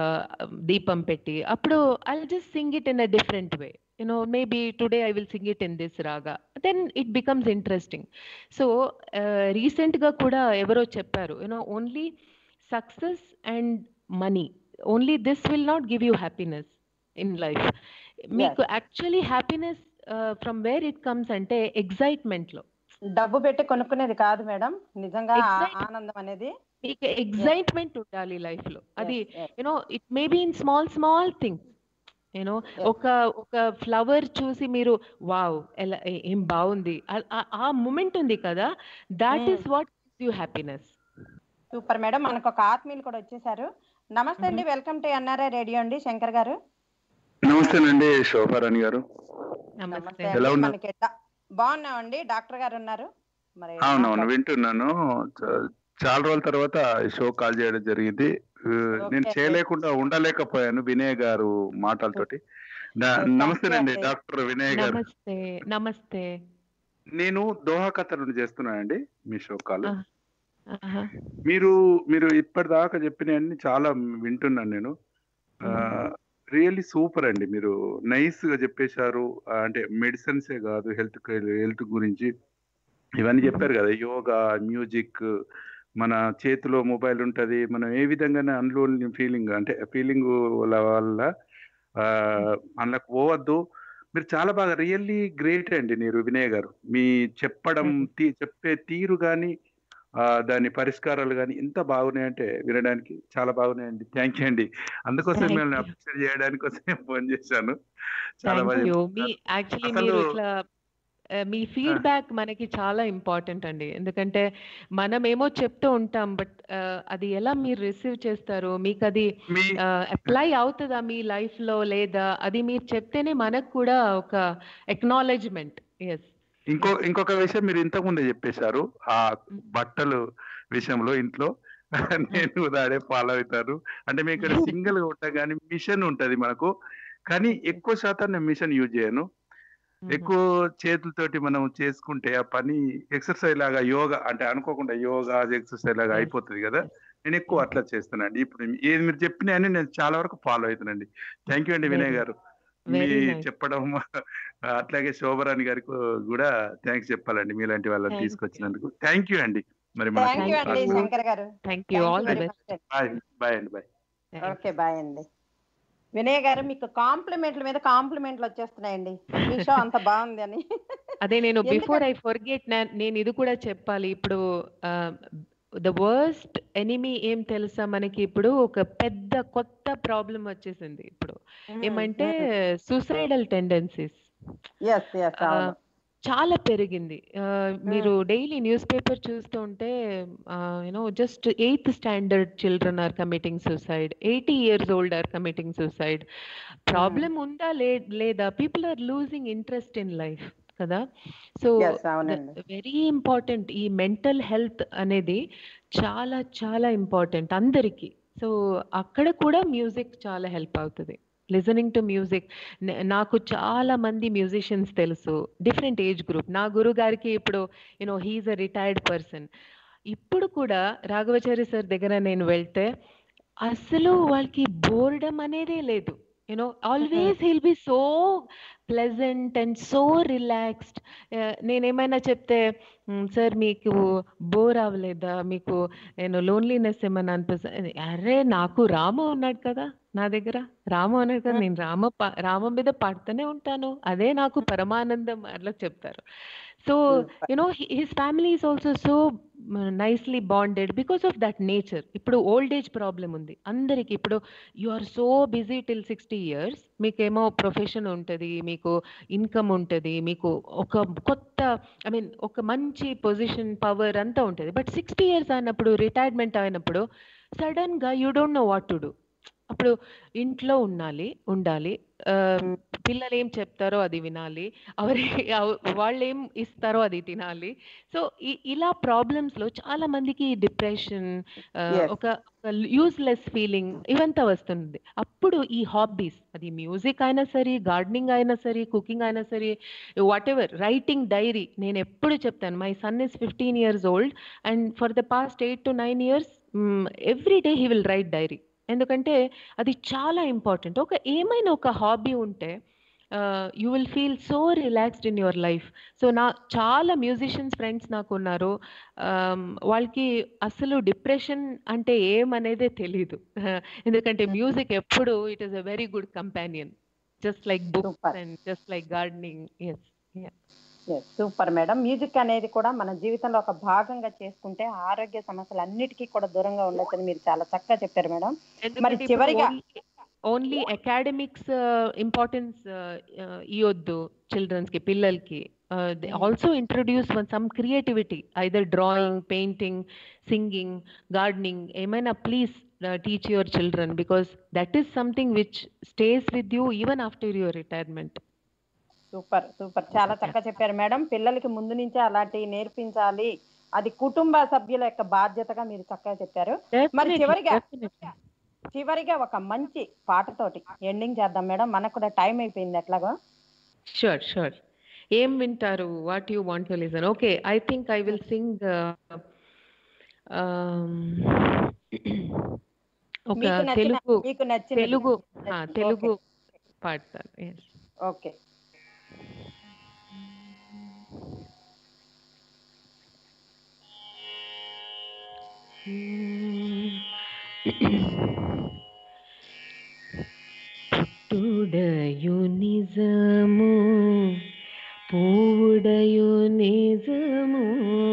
దీపం పెట్టి అప్పుడు I just sing it in a different way you know maybe today i will sing it in this raga then it becomes interesting so uh, recent గా కూడా ఎవరో చెప్పారు you know only success and money only this will not give you happiness in life మీకు actually happiness from where it comes అంటే excitement లో డబ్బు పెట్టి కొనుక్కునేది కాదు మేడం నిజంగా ఆనందం అనేది మీకు ఎగ్జైట్మెంట్ ఉండాలి లైఫ్ లో అది you know it may be in small small things you know ఒక ఒక ఫ్లవర్ చూసి మీరు వావ్ ఎలా ఏం బాగుంది ఆ మూమెంట్ ఉంది కదా that is what you happiness super madam మనకు ఒక ఆత్మీయులు కూడా వచ్చేసారు నమస్తే అండి వెల్కమ్ టు ఎన్ఆర్ఐ రేడియో అండి శంకర్ గారు నమస్తేనండి శోభారాణి గారు నమస్తే ఎలా అండి ఉన్నారు? మనకి బాగున్నామండి డాక్టర్ గారు ఉన్నారు మరి అవునవును వింటున్నాను చ- చాలా రోజుల తర్వాత ఈ షో కాల్ చేయడం జరిగింది ఆ, నేను ఓకే. చేయలేకుండా ఉండలేకపోయాను వినయ్ గారు మాటలతోటి నా- ఓకే, నమస్తేనండి అండి. డాక్టర్ వినయ్ గారు నమస్తే నమస్తే నేను దోహా ఖతర్ నుండి చేస్తున్నానండి మీ షో కాల్ ఆ, ఆహా. మీరు మీరు ఇప్పటిదాకా చెప్పినవన్నీ చాలా వింటున్నాను నేను రియల్లీ సూపర్ అండి మీరు నైస్ గా చెప్పేశారు ఆ, అంటే మెడిసిన్సే కాదు హెల్త్ హెల్త్ గురించి ఇవన్నీ చెప్పారు కదా యోగా మ్యూజిక్ మన చేతిలో మొబైల్ ఉంటది మనం ఏ విధంగా అన్లోని ఫీలింగ్ అంటే ఫీలింగ్ వల్ల ఆ, అందులోకి పోవద్దు మీరు చాలా బాగా రియల్లీ గ్రేట్ అండి మీరు వినయ్ గారు మీ చెప్పడం తీ చెప్పే తీరు కానీ దాని పరిష్కారాలు కానీ ఎంత బాగున్నాయంటే వినడానికి చాలా బాగున్నాయండి థ్యాంక్ యూ అండి అందుకోసం Thank మిమ్మల్ని you. అప్రిషియేట్ చేయడానికి కోసమే ఫోన్ చేశాను చాలా థ్యాంక్ బాగా యూ మీ చెప్తున్నారు. యాక్చువల్లీ అసలు మీరు ఇట్లా ఆ, మీ ఫీడ్బ్యాక్ మనకి చాలా ఇంపార్టెంట్ అండి ఎందుకంటే మనం ఏమో చెప్తూ ఉంటాం బట్ అది ఎలా మీరు రిసీవ్ చేస్తారు మీకు అది మీ అప్లై అవుతుందా మీ లైఫ్ లో లేదా అది మీరు చెప్తేనే మనకు కూడా ఒక ఎక్నాలెడ్జ్మెంట్ ఎస్ ఇంకో ఇంకొక విషయం మీరు ఇంతకు ముందే చెప్పేశారు ఆ బట్టలు విషయంలో ఇంట్లో నేను దాడే ఫాలో అవుతారు అంటే మేము ఇక్కడ సింగిల్ గా ఉంటాం కానీ మిషన్ ఉంటది మనకు కానీ ఎక్కువ శాతం నేను మిషన్ యూజ్ చేయను ఎక్కువ చేతులతోటి మనం చేసుకుంటే ఆ పని ఎక్సర్సైజ్ లాగా యోగా అంటే అనుకోకుండా యోగా ఎక్సర్సైజ్ లాగా అయిపోతుంది కదా నేను ఎక్కువ అట్లా చేస్తానండి ఇప్పుడు ఏది మీరు చెప్పినా అని నేను చాలా వరకు ఫాలో అవుతానండి థ్యాంక్ యూ అండి వినయ్ Very- గారు మీ very nice. చెప్పడం అట్లాగే శోభరాణి గారికి కూడా థ్యాంక్స్ చెప్పాలండి మీలాంటి వాళ్ళని Thank you. తీసుకొచ్చినందుకు థ్యాంక్ యూ అండి మరి థ్యాంక్ యూ అండి Thank you. Shankar garu thank you all the best bye bye అండి బాయ్ ఓకే బాయ్ అండి వినయ్ గారు మీకు కాంప్లిమెంట్ల మీద కాంప్లిమెంట్లు వచ్చేస్తున్నాయండి మీ షో అంత బాగుంది అని అదే నేను ఎందుకంటే- బిఫోర్ ఐ ఫర్గెట్ నేను ఇది కూడా చెప్పాలి ఇప్పుడు ద వర్స్ట్ ఎనిమీ ఏం తెలుసా మనకి ఇప్పుడు ఒక పెద్ద కొత్త ప్రాబ్లం వచ్చేసింది ఇప్పుడు ఏమంటే సూసైడల్ టెండెన్సీస్ ఎస్ ఎస్ అవును చాలా పెరిగింది ఆ, మీరు డైలీ న్యూస్ పేపర్ చూస్తూ ఉంటే you know just eighth standard children are committing suicide eighty years old are committing suicide problem ఉందా లే- లేదా people are losing interest in life కదా సో Yes, అవునండి. వెరీ ఇంపార్టెంట్ ఈ మెంటల్ హెల్త్ అనేది చాలా చాలా ఇంపార్టెంట్ అందరికీ సో అక్కడ కూడా మ్యూజిక్ చాలా హెల్ప్ అవుతుంది లిజనింగ్ టు మ్యూజిక్ నాకు చాలా మంది మ్యూజిషియన్స్ తెలుసు డిఫరెంట్ ఏజ్ గ్రూప్ నా గురువు గారికి ఇప్పుడు you know he is a retired person ఇప్పుడు కూడా రాఘవచారి సార్ దగ్గర నేను వెళ్తే అసలు వాళ్ళకి బోర్డమ్ అనేదే లేదు you know always he'll be so pleasant and so relaxed నేనేమైనా చెప్తే సార్ మీకు బోర్ అవ్వలేదా మీకు నేను లోన్లీనెస్ ఏమైనా అనిపిస్తుంది అరే నాకు రాము ఉన్నాడు కదా నా దగ్గర రాము అనే కదా మ్మ్. నేను రామ పా- రామ మీద పాడుతూనే ఉంటాను అదే నాకు పరమానందం అట్లా చెప్తారు so super you know he, his family is also so uh, nicely bonded because of that nature ఇప్పుడు ఓల్డ్ ఏజ్ ప్రాబ్లం ఉంది అందరికి ఇప్పుడు you are so busy till sixty years మీకేమో ప్రొఫెషన్ ఉంటుంది మీకు ఇన్కమ్ ఉంటుంది మీకు ఒక కొత్త ఐ మీన్ ఒక మంచి పొజిషన్ పవర్ అంతా ఉంటుంది బట్ సిక్స్టీ ఇయర్స్ అయినప్పుడు రిటైర్మెంట్ అయినప్పుడు సడన్ గా you don't know what to do అప్పుడు ఇంట్లో ఉండాలి ఉండాలి ఆ, పిల్లలు ఏం చెప్తారో అది వినాలి అవరి వాళ్ళు ఏం ఇస్తారో అది తినాలి సో ఇలా ప్రాబ్లమ్స్ లో చాలా మందికి డిప్రెషన్ Yes. ఒక యూస్లెస్ ఫీలింగ్ ఇవంతా వస్తుంది అప్పుడు ఈ హాబీస్ అది మ్యూజిక్ అయినా సరే గార్డెనింగ్ అయినా సరే కుకింగ్ అయినా సరే వాట్ ఎవర్ రైటింగ్ డైరీ నేను ఎప్పుడు చెప్తాను my son is fifteen years old and for the past eight to nine years every day he will write diary ఎందుకంటే అది చాలా ఇంపార్టెంట్ ఒక ఏమైనా ఒక హాబీ ఉంటే you will feel so relaxed in your life so నా చాలా musicians friends నాకు ఉన్నారు Um, వాళ్ళకి అసలు డిప్రెషన్ అంటే ఏమనేదే తెలీదు ఎందుకంటే మ్యూజిక్ ఎప్పుడు it is a very good companion just like books super and just like gardening yes super madam music అనేది కూడా మన జీవితంలో ఒక భాగంగా చేసుకుంటే ఆరోగ్య సమస్యలు అన్నిటికీ కూడా దూరంగా ఉండొచ్చని మీరు చాలా చక్కగా చెప్పారు మేడం మరి ఎందుకంటే ఇప్పుడు చివరిగా ఓన్లీ ఓన్లీ అకాడమిక్స్ ఇంపార్టెన్స్ ఇవ్వద్దు చిల్డ్రన్స్ కి పిల్లలకి also introduce one some creativity either drawing painting singing gardening ఏమైనా please teach your children because that is something which stays with you even after your retirement super super చాలా చక్కగా చెప్పారు madam పిల్లలకి ముందు నుంచే అలాంటివి నేర్పించాలి అది కుటుంబ సభ్యుల యొక్క బాధ్యతగా మీరు చక్కగా చెప్పారు మరి చివరిగా చివరిగా ఒక మంచి పాటతోటి ఎండింగ్ చేద్దాం మేడం మనకు కూడా టైం అయిపోయింది ఎట్లాగో షూర్ షూర్ ఏం వింటారు what you want to listen okay I think I will sing ఒక మీకు నచ్చిన తెలుగు మీకు నచ్చిన తెలుగు ఆ, తెలుగు పాడతాను ఎస్ ఓకే పుట్టుడయు నిజము పూడయు నిజము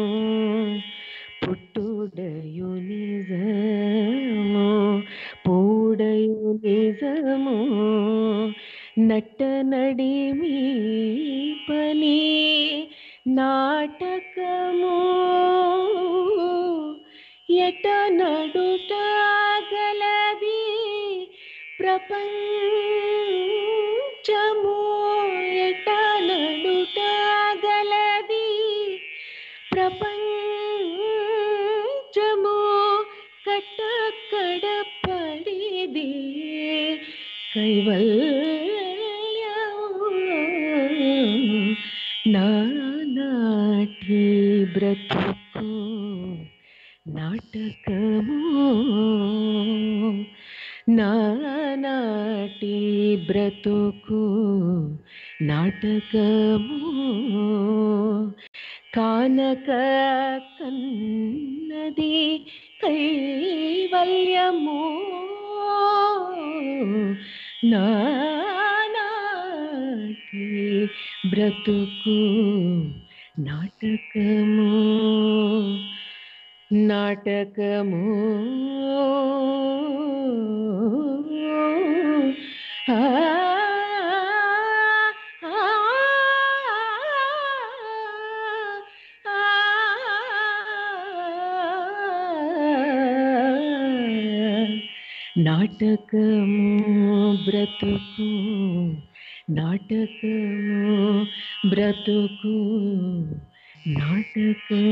పుట్టుడయు నిజము పూడయు నిజము నట్ట నడిమి పని నాటకము ఎట నడుట గలది ప్రపంచము ఎట నడుట గలది ప్రపంచము కట్టకడ పడిది కైవల్యము నానాటి బ్రతుకు నాటకము నానాటి బ్రతుకు నాటకము కానక కన్నది కైవల్యము నానాటి బ్రతుకు నాటకము నాటకము ఆ, ఆ, నాటకము బ్రతుకు నాటకము బ్రతుకు నాటకం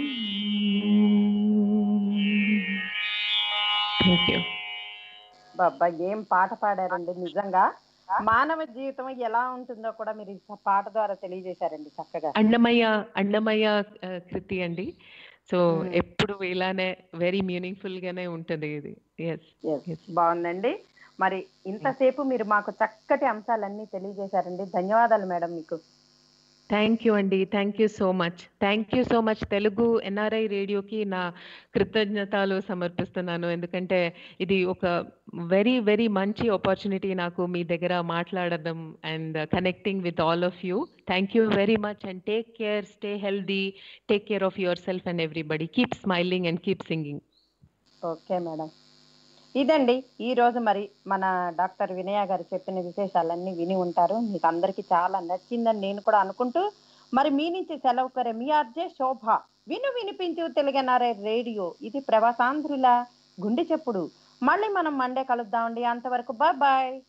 థ్యాంక్ యూ బాబా ఏం పాట పాడారండి నిజంగా మానవ జీవితం ఎలా ఉంటుందో కూడా మీరు ఈ పాట ద్వారా తెలియజేశారండి చక్కగా అన్నమయ్య అన్నమయ్య ఆ, కృతి అండి సో మ్మ్. ఎప్పుడు ఇలానే వెరీ మీనింగ్ఫుల్ గానే ఉంటుంది ఇది ఎస్ Yes, బాగుందండి మరి ఇంతసేపు మీరు మాకు చక్కటి అంశాలన్నీ తెలియజేశారండి ధన్యవాదాలు మేడం మీకు థ్యాంక్ యూ అండి thank you so much thank you so much Telugu NRI రేడియోకి నా కృతజ్ఞతలు సమర్పిస్తున్నాను ఎందుకంటే ఇది ఒక వెరీ వెరీ మంచి ఆపర్చునిటీ నాకు మీ దగ్గర మాట్లాడడం and connecting with all of you thank you very much and take care stay healthy take care of yourself and everybody keep smiling and keep singing okay madam ఇదండి ఈ రోజు మరి మన డాక్టర్ వినయ గారు చెప్పిన విశేషాలన్నీ విని ఉంటారు మీకు అందరికీ చాలా నచ్చిందని నేను కూడా అనుకుంటూ మరి మీ నుంచి సెలవు కరే మీ ఆర్జే శోభ విను వినిపించు తెలుగనారే రేడియో ఇది ప్రవాసాంధ్రుల గుండె చెప్పుడు మళ్ళీ మనం మండే కలుద్దామండి అంతవరకు బాయ్ బాయ్